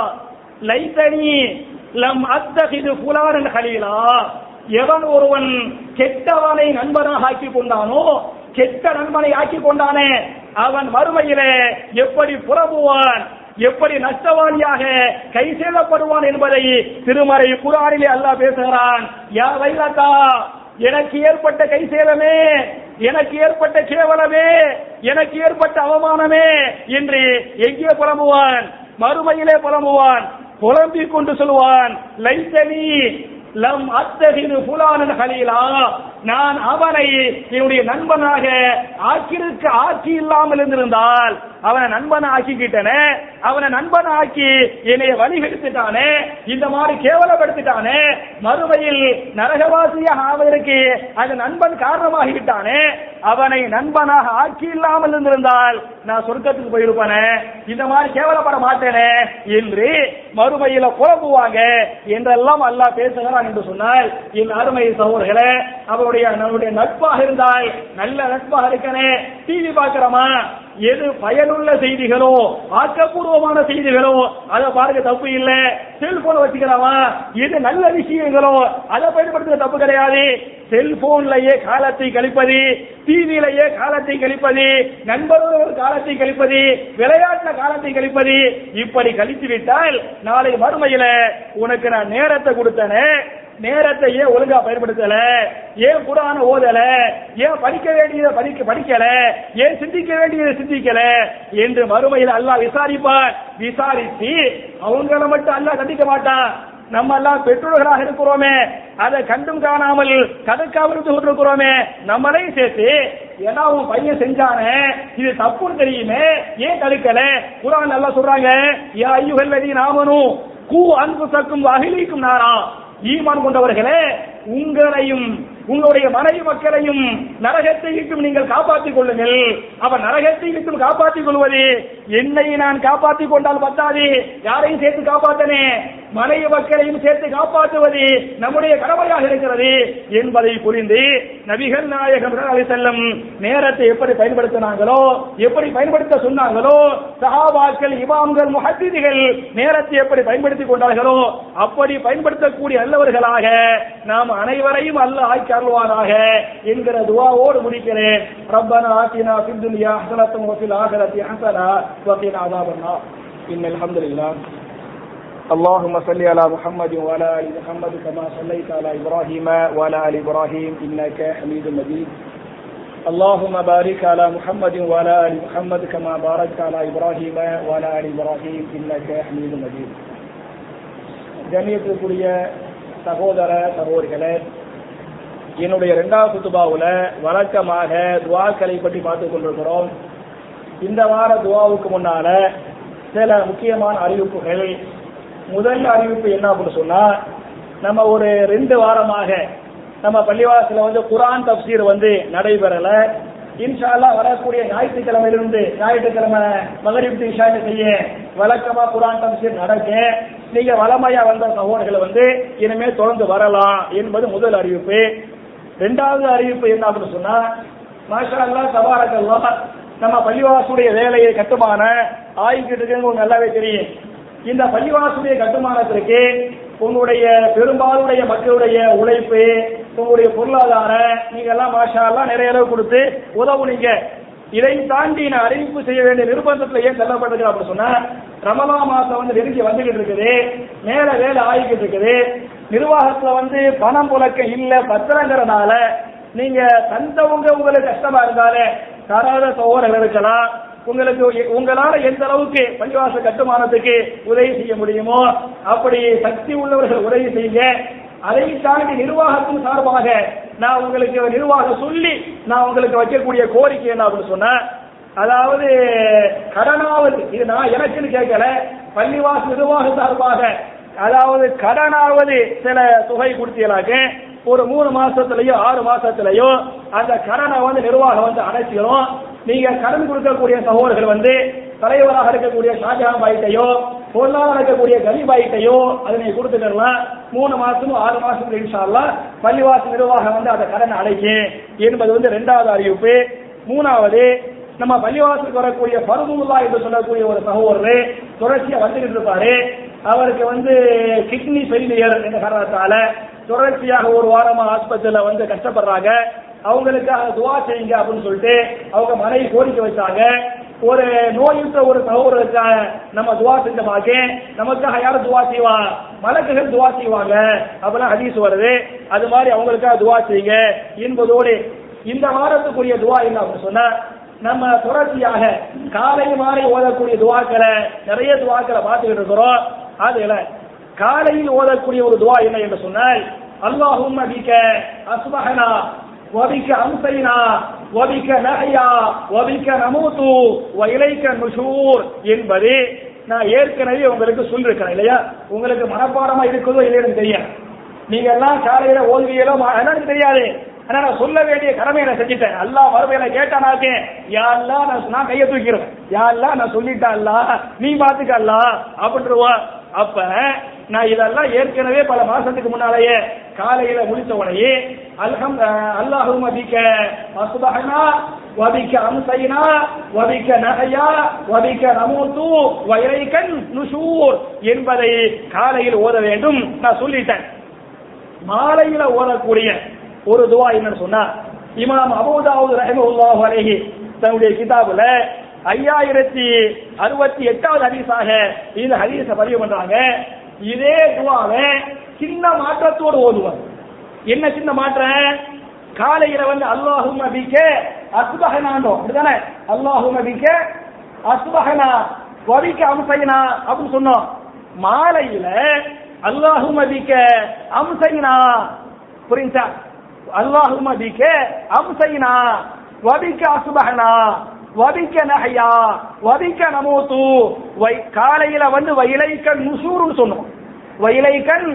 [SPEAKER 1] லைத்தனி லம் அத்தகிது புலாரன் ஹலீலா எவன் ஒருவன் கெட்டவனை நண்பனாக ஆக்கி கொண்டானோ கெட்ட நண்பனை ஆக்கி கொண்டானே அவன் மறுமையிலே எப்படி புறம்புவான் எப்படி நஷ்டவாளியாக கை செய்யப்படுவான் என்பதை திருமறை குரானிலே அல்லாஹ் பேசுகிறான் யா வைலதா எனக்கு ஏற்பட்ட கை சேலமே எனக்கு ஏற்பட்ட கேவலமே எனக்கு ஏற்பட்ட அவமானமே என்று எங்கே புலம்புவான் மறுமையிலே புலம்புவான் புலம்பிக் கொண்டு சொல்லுவான் லைத்தனி லம் அத்தகிது புலானன் ஹலீலா நான் அவனை என்னுடைய நண்பனாக ஆக்கியிருக்க ஆக்கி இல்லாமல் இருந்திருந்தால் அவனை நண்பனை ஆக்கிக்கிட்டனே அவனை நண்பனை ஆக்கி என்னைய வழிகெடுத்துட்டானே இந்த மாதிரி கேவலப்படுத்திட்டானே மறுமையில் நரகவாசியாக ஆவதற்கு அந்த நண்பன் காரணமாகிவிட்டானே அவனை நண்பனாக ஆக்கி இல்லாமல் இருந்திருந்தால் நான் சொர்க்கத்துக்கு போயிருப்பேனே இந்த மாதிரி கேவலப்பட மாட்டேனே என்று மறுமையில குழம்புவாங்க என்றெல்லாம் அல்லாஹ் பேசுகிறான் என்று சொன்னால் என் அருமை சகோதரர்களே அவருடைய நம்முடைய நட்பாக இருந்தால் நல்ல நட்பாக இருக்கனே டிவி பார்க்கிறோமா எது பயனுள்ள செய்திகளோ ஆக்கப்பூர்வமான செய்திகளோ அதை பாருங்க தப்பு இல்ல செல்போன் வச்சுக்கிறவா எது நல்ல விஷயங்களோ அதை பயன்படுத்துற தப்பு கிடையாது செல்போன்லயே காலத்தை கழிப்பது டிவியிலேயே காலத்தை கழிப்பது நண்பர்களோடு காலத்தை கழிப்பது விளையாட்டுல காலத்தை கழிப்பது இப்படி கழித்து விட்டால் நாளை மறுமையில உனக்கு நான் நேரத்தை கொடுத்தனே நேரத்தை ஏன் ஒழுங்கா பயன்படுத்தல ஏன் குரான ஓதல ஏன் படிக்க வேண்டியதை படிக்க படிக்கல ஏன் சிந்திக்க வேண்டியதை சிந்திக்கல என்று மறுமையில் அல்லாஹ் விசாரிப்பார் விசாரித்து அவங்கள மட்டும் அல்லாஹ் கண்டிக்க மாட்டான் நம்ம எல்லாம் பெற்றோர்களாக இருக்கிறோமே அதை கண்டும் காணாமல் கதக்காமல் இருந்து கொண்டிருக்கிறோமே நம்மளையும் சேர்த்து ஏன்னா உன் பையன் செஞ்சானே இது தப்புன்னு தெரியுமே ஏன் தடுக்கல குரான் நல்லா சொல்றாங்க யா ஐயுகல்லதி நாமனும் கூ அன்பு சக்கும் அகிலிக்கும் நாரா ஈமான் கொண்டவர்களே உங்களையும் உங்களுடைய மனைவி மக்களையும் நரகத்தை விட்டும் நீங்கள் காப்பாற்றிக் கொள்ளுங்கள் அவன் நரகத்தை விட்டும் காப்பாற்றிக் கொள்வது என்னை நான் காப்பாற்றிக் கொண்டால் பத்தாது யாரையும் சேர்த்து காப்பாத்தனே மனைவி மக்களையும் சேர்த்து காப்பாற்றுவது நம்முடைய கடமையாக இருக்கிறது என்பதை புரிந்து நபிகள் நாயகம் அலி செல்லம் நேரத்தை எப்படி பயன்படுத்தினாங்களோ எப்படி பயன்படுத்த சொன்னாங்களோ சஹாபாக்கள் இமாம்கள் முஹத்திதிகள் நேரத்தை எப்படி பயன்படுத்திக் கொண்டார்களோ அப்படி பயன்படுத்தக்கூடிய நல்லவர்களாக நாம் அனைவரையும் அல்ல ஆக்கி அருள்வானாக என்கிற துவாவோடு முடிக்கிறேன் ரப்பனா ஆத்தினா ஃபித் துன்யா ஹஸனத்தும் வ ஃபில் ஆখিরাতি ஹஸனா வ கினா அஸாபன்னார் இன்னல் ஹம்துலில்லாஹ் اللهم صل على محمد وعلى ال محمد كما صليت على ابراهيم وعلى ال ابراهيم انك حميد مجيد اللهم بارك على محمد وعلى ال محمد كما باركت على ابراهيم وعلى ال ابراهيم انك حميد مجيد கண்ணியத்திற்குரிய சகோதர சகோதரிகளே என்னுடைய இரண்டாவது குத்துபாவுல வழக்கமாக துவாக்களை பற்றி பார்த்துக் கொண்டிருக்கிறோம் இந்த வார துவாவுக்கு முன்னால சில முக்கியமான அறிவிப்புகள் முதல் அறிவிப்பு என்ன அப்படின்னு சொன்னா நம்ம ஒரு ரெண்டு வாரமாக நம்ம பள்ளிவாசல வந்து குரான் தப்சீர் வந்து நடைபெறல இன்ஷால்லா வரக்கூடிய ஞாயிற்றுக்கிழமையிலிருந்து ஞாயிற்றுக்கிழமை மகரிப் இஷாவை செய்ய வழக்கமா குரான் தப்சீர் நடக்க நீங்க வளமையா வந்த சகோதரர்களை வந்து இனிமே தொடர்ந்து வரலாம் என்பது முதல் அறிவிப்பு ரெண்டாவது அறிவிப்பு என்ன அப்படின்னு சொன்னா மாஷா அல்லா தபாரக்கல்லா நம்ம பள்ளிவாசுடைய வேலையை கட்டுமான ஆய்கிட்டு இருக்குன்னு உங்களுக்கு நல்லாவே தெரியும் இந்த பள்ளிவாசுடைய கட்டுமானத்திற்கு உங்களுடைய பெரும்பாலுடைய மக்களுடைய உழைப்பு உங்களுடைய பொருளாதார நீங்க எல்லாம் மாஷா எல்லாம் நிறைய அளவு கொடுத்து உதவுனீங்க இதை தாண்டி நான் அறிவிப்பு செய்ய வேண்டிய நிர்பந்தத்துல ஏன் செல்லப்பட்டது அப்படின்னு சொன்னா ரமலா மாசம் வந்து நெருங்கி வந்துகிட்டு இருக்குது மேல வேலை ஆகிக்கிட்டு இருக்குது நிர்வாகத்துல வந்து பணம் புழக்க இல்ல பத்திரங்கிறனால நீங்க தந்தவங்க உங்களுக்கு கஷ்டமா இருந்தாலே தராத சகோதரர்கள் இருக்கலாம் உங்களுக்கு உங்களால எந்த அளவுக்கு பள்ளிவாசல் கட்டுமானத்துக்கு உதவி செய்ய முடியுமோ அப்படி சக்தி உள்ளவர்கள் உதவி செய்யுங்க அதை தாண்டி நிர்வாகத்தின் சார்பாக நான் உங்களுக்கு நிர்வாகம் சொல்லி நான் உங்களுக்கு வைக்கக்கூடிய கோரிக்கை என்ன அப்படின்னு சொன்னா அதாவது கடனாவது இது நான் எனக்குன்னு கேட்கல பள்ளிவாசல் நிர்வாக சார்பாக அதாவது கடனாவது சில தொகை கொடுத்தீங்களாக்க ஒரு மூணு மாசத்துலயோ ஆறு மாசத்துலயோ அந்த கடனை வந்து நிர்வாகம் வந்து அடைச்சிடும் நீங்க கடன் கொடுக்கக்கூடிய சகோதரர்கள் வந்து தலைவராக இருக்கக்கூடிய ஷாஜஹான் பாய்ட்டையோ பொருளாதார இருக்கக்கூடிய கலிபாய்ட்டையோ அதை நீங்க கொடுத்துக்கலாம் மூணு மாசமும் ஆறு மாசத்துல இன்ஷால்லா பள்ளிவாசல் நிர்வாகம் வந்து அந்த கடனை அடைக்கும் என்பது வந்து ரெண்டாவது அறிவிப்பு மூணாவது நம்ம பள்ளிவாசலுக்கு வரக்கூடிய பருமுல்லா என்று சொல்லக்கூடிய ஒரு சகோதரர் தொடர்ச்சியா வந்துகிட்டு இருப்பாரு அவருக்கு வந்து கிட்னி ஃபெயிலியர் என்ற காரணத்தால தொடர்ச்சியாக ஒரு வாரமா ஆஸ்பத்திரியில வந்து கஷ்டப்படுறாங்க அவங்களுக்காக துவா செய்யுங்க அப்படின்னு சொல்லிட்டு அவங்க மனைவி கோரிக்கை வச்சாங்க ஒரு நோயுற்ற ஒரு சகோதரருக்காக நம்ம துவா செஞ்சமாக்க நமக்காக யாரும் துவா செய்வா மலக்குகள் துவா செய்வாங்க அப்பெல்லாம் ஹதீஸ் வருது அது மாதிரி அவங்களுக்காக துவா செய்யுங்க என்பதோடு இந்த வாரத்துக்குரிய துவா என்ன அப்படின்னு சொன்னா நம்ம தொடர்ச்சியாக காலை மாலை ஓதக்கூடிய துவாக்களை நிறைய துவாக்களை பார்த்துக்கிட்டு இருக்கிறோம் அதுல காலையில் ஓதக்கூடிய ஒரு துவா என்ன என்று சொன்னால் அல்லாஹும் பிக அஸ்பஹனா وبك أمسينا وبك نحيا وبك نموت وإليك النشور என்பது நான் ஏற்கனவே உங்களுக்கு சொல்லிருக்கிறேன் இல்லையா உங்களுக்கு மனப்பாடமா இருக்குதோ இல்லைன்னு தெரியும் நீங்க எல்லாம் காலையில ஓதுவீங்களோ என்னன்னு தெரியாது ஆனா நான் சொல்ல வேண்டிய கடமையை நான் செஞ்சுட்டேன் அல்லா மறுபடியும் நான் கேட்டானாக்கே யாரெல்லாம் நான் நான் கையை தூக்கிறேன் யாரெல்லாம் நான் சொல்லிட்டேன் அல்லா நீ பாத்துக்க அல்லா அப்படின்றவா அப்ப நான் இதெல்லாம் ஏற்கனவே பல மாசத்துக்கு முன்னாலேயே காலையில முடித்த உடனே அல்ஹம் அல்லாஹும் அபிக்க அசுபஹனா வபிக்க அம்சைனா வபிக்க நகையா வபிக்க நமூத்து வைரைக்கன் நுஷூர் என்பதை காலையில் ஓத வேண்டும் நான் சொல்லிட்டேன் மாலையில ஓதக்கூடிய ஒரு துவா என்னன்னு சொன்னா இமாம் அபூதாவுது ரஹிமஹுல்லாஹு அலைஹி தன்னுடைய கிதாபுல ஐயாயிரத்தி அறுபத்தி எட்டாவது ஹதீஸாக இந்த ஹதீஸ பதிவு பண்றாங்க இதே துவாவை சின்ன மாற்றத்தோடு ஓதுவார் என்ன சின்ன மாற்றம் காலையில வந்து அல்லாஹும் அபிக்க அஸ்பஹனாண்டோ அப்படிதானே அல்லாஹும் அபிக்க அஸ்பஹனா வபிக்க அம்சைனா அப்படின்னு சொன்னோம் மாலையில அல்லாஹும் அபிக்க அம்சைனா புரிஞ்சா அல்லாஹும் அபிக்க அம்சைனா வபிக்க அஸ்பஹனா வபிக்க நஹையா வபிக்க நமோத்து வை காலையில வந்து வயலைக்கன் நுசூர்னு சொன்னோம் வயலைக்கன்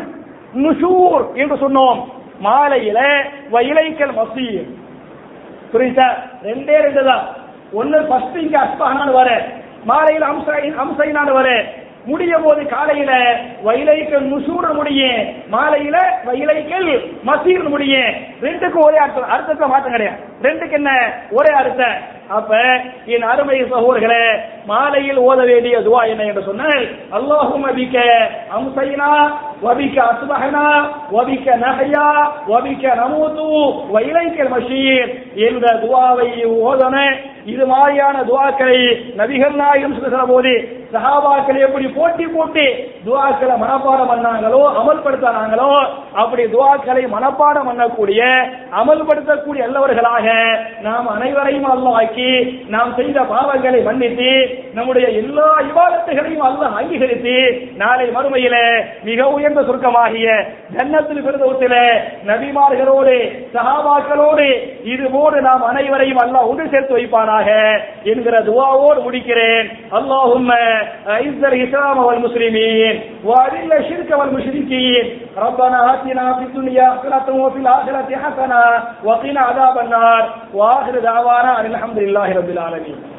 [SPEAKER 1] நுசூர் என்று சொன்னோம் மாலையில வயலைக்கல் மசீர் புரியுதா ரெண்டே ரெண்டு தான் ஒன்னு ஃபர்ஸ்ட் இங்க அஸ்பஹனான்னு வர மாலையில அம்சை அம்சைனான்னு வர முடியும் போது காலையில வயலைக்கல் நுசூர் முடியும் மாலையில வயலைக்கல் மசீர் முடியும் ரெண்டுக்கும் ஒரே அர்த்தம் அர்த்தத்துல மாற்றம் கிடையாது ரெண்டுக்கு என்ன ஒரே அர்த்தம் அப்ப என் அருமை சகோதரர்களே மாலையில் ஓத வேண்டிய துவா என்ன என்று சொன்னால் அல்லாஹும் அபிக்க அம்சைனா வபிக்க அஸ்பஹனா வபிக்க நஹையா வபிக்க நமூத்து வைலைக்கல் மஷீர் என்ற துவாவை ஓதன இது மாதிரியான துவாக்களை நபிகள் நாயகம் சொல்லுகிற போது சஹாபாக்கள் எப்படி போட்டி போட்டு துவாக்களை மனப்பாடம் பண்ணாங்களோ அமல்படுத்தினாங்களோ அப்படி துவாக்களை மனப்பாடம் பண்ணக்கூடிய அமல்படுத்தக்கூடிய அல்லவர்களாக நாம் அனைவரையும் அல்லாக்கி நாம் செய்த பாவங்களை மன்னித்து நம்முடைய எல்லா இவாதத்துகளையும் அல்லாஹ் அங்கீகரித்து நாளை மறுமையில மிக உயர்ந்த சுருக்கமாகிய ஜன்னத்தில் பிறந்தவத்தில நபிமார்களோடு சஹாபாக்களோடு இது போடு நாம் அனைவரையும் அல்லாஹ் ஒன்று சேர்த்து வைப்பானாக என்கிற துவாவோடு முடிக்கிறேன் அல்லாஹும் اعز الاسلام والمسلمين واذل الشرك والمشركين ربنا اتنا في الدنيا حسنه وفي الاخره حسنه وقنا عذاب النار واخر دعوانا ان الحمد لله رب العالمين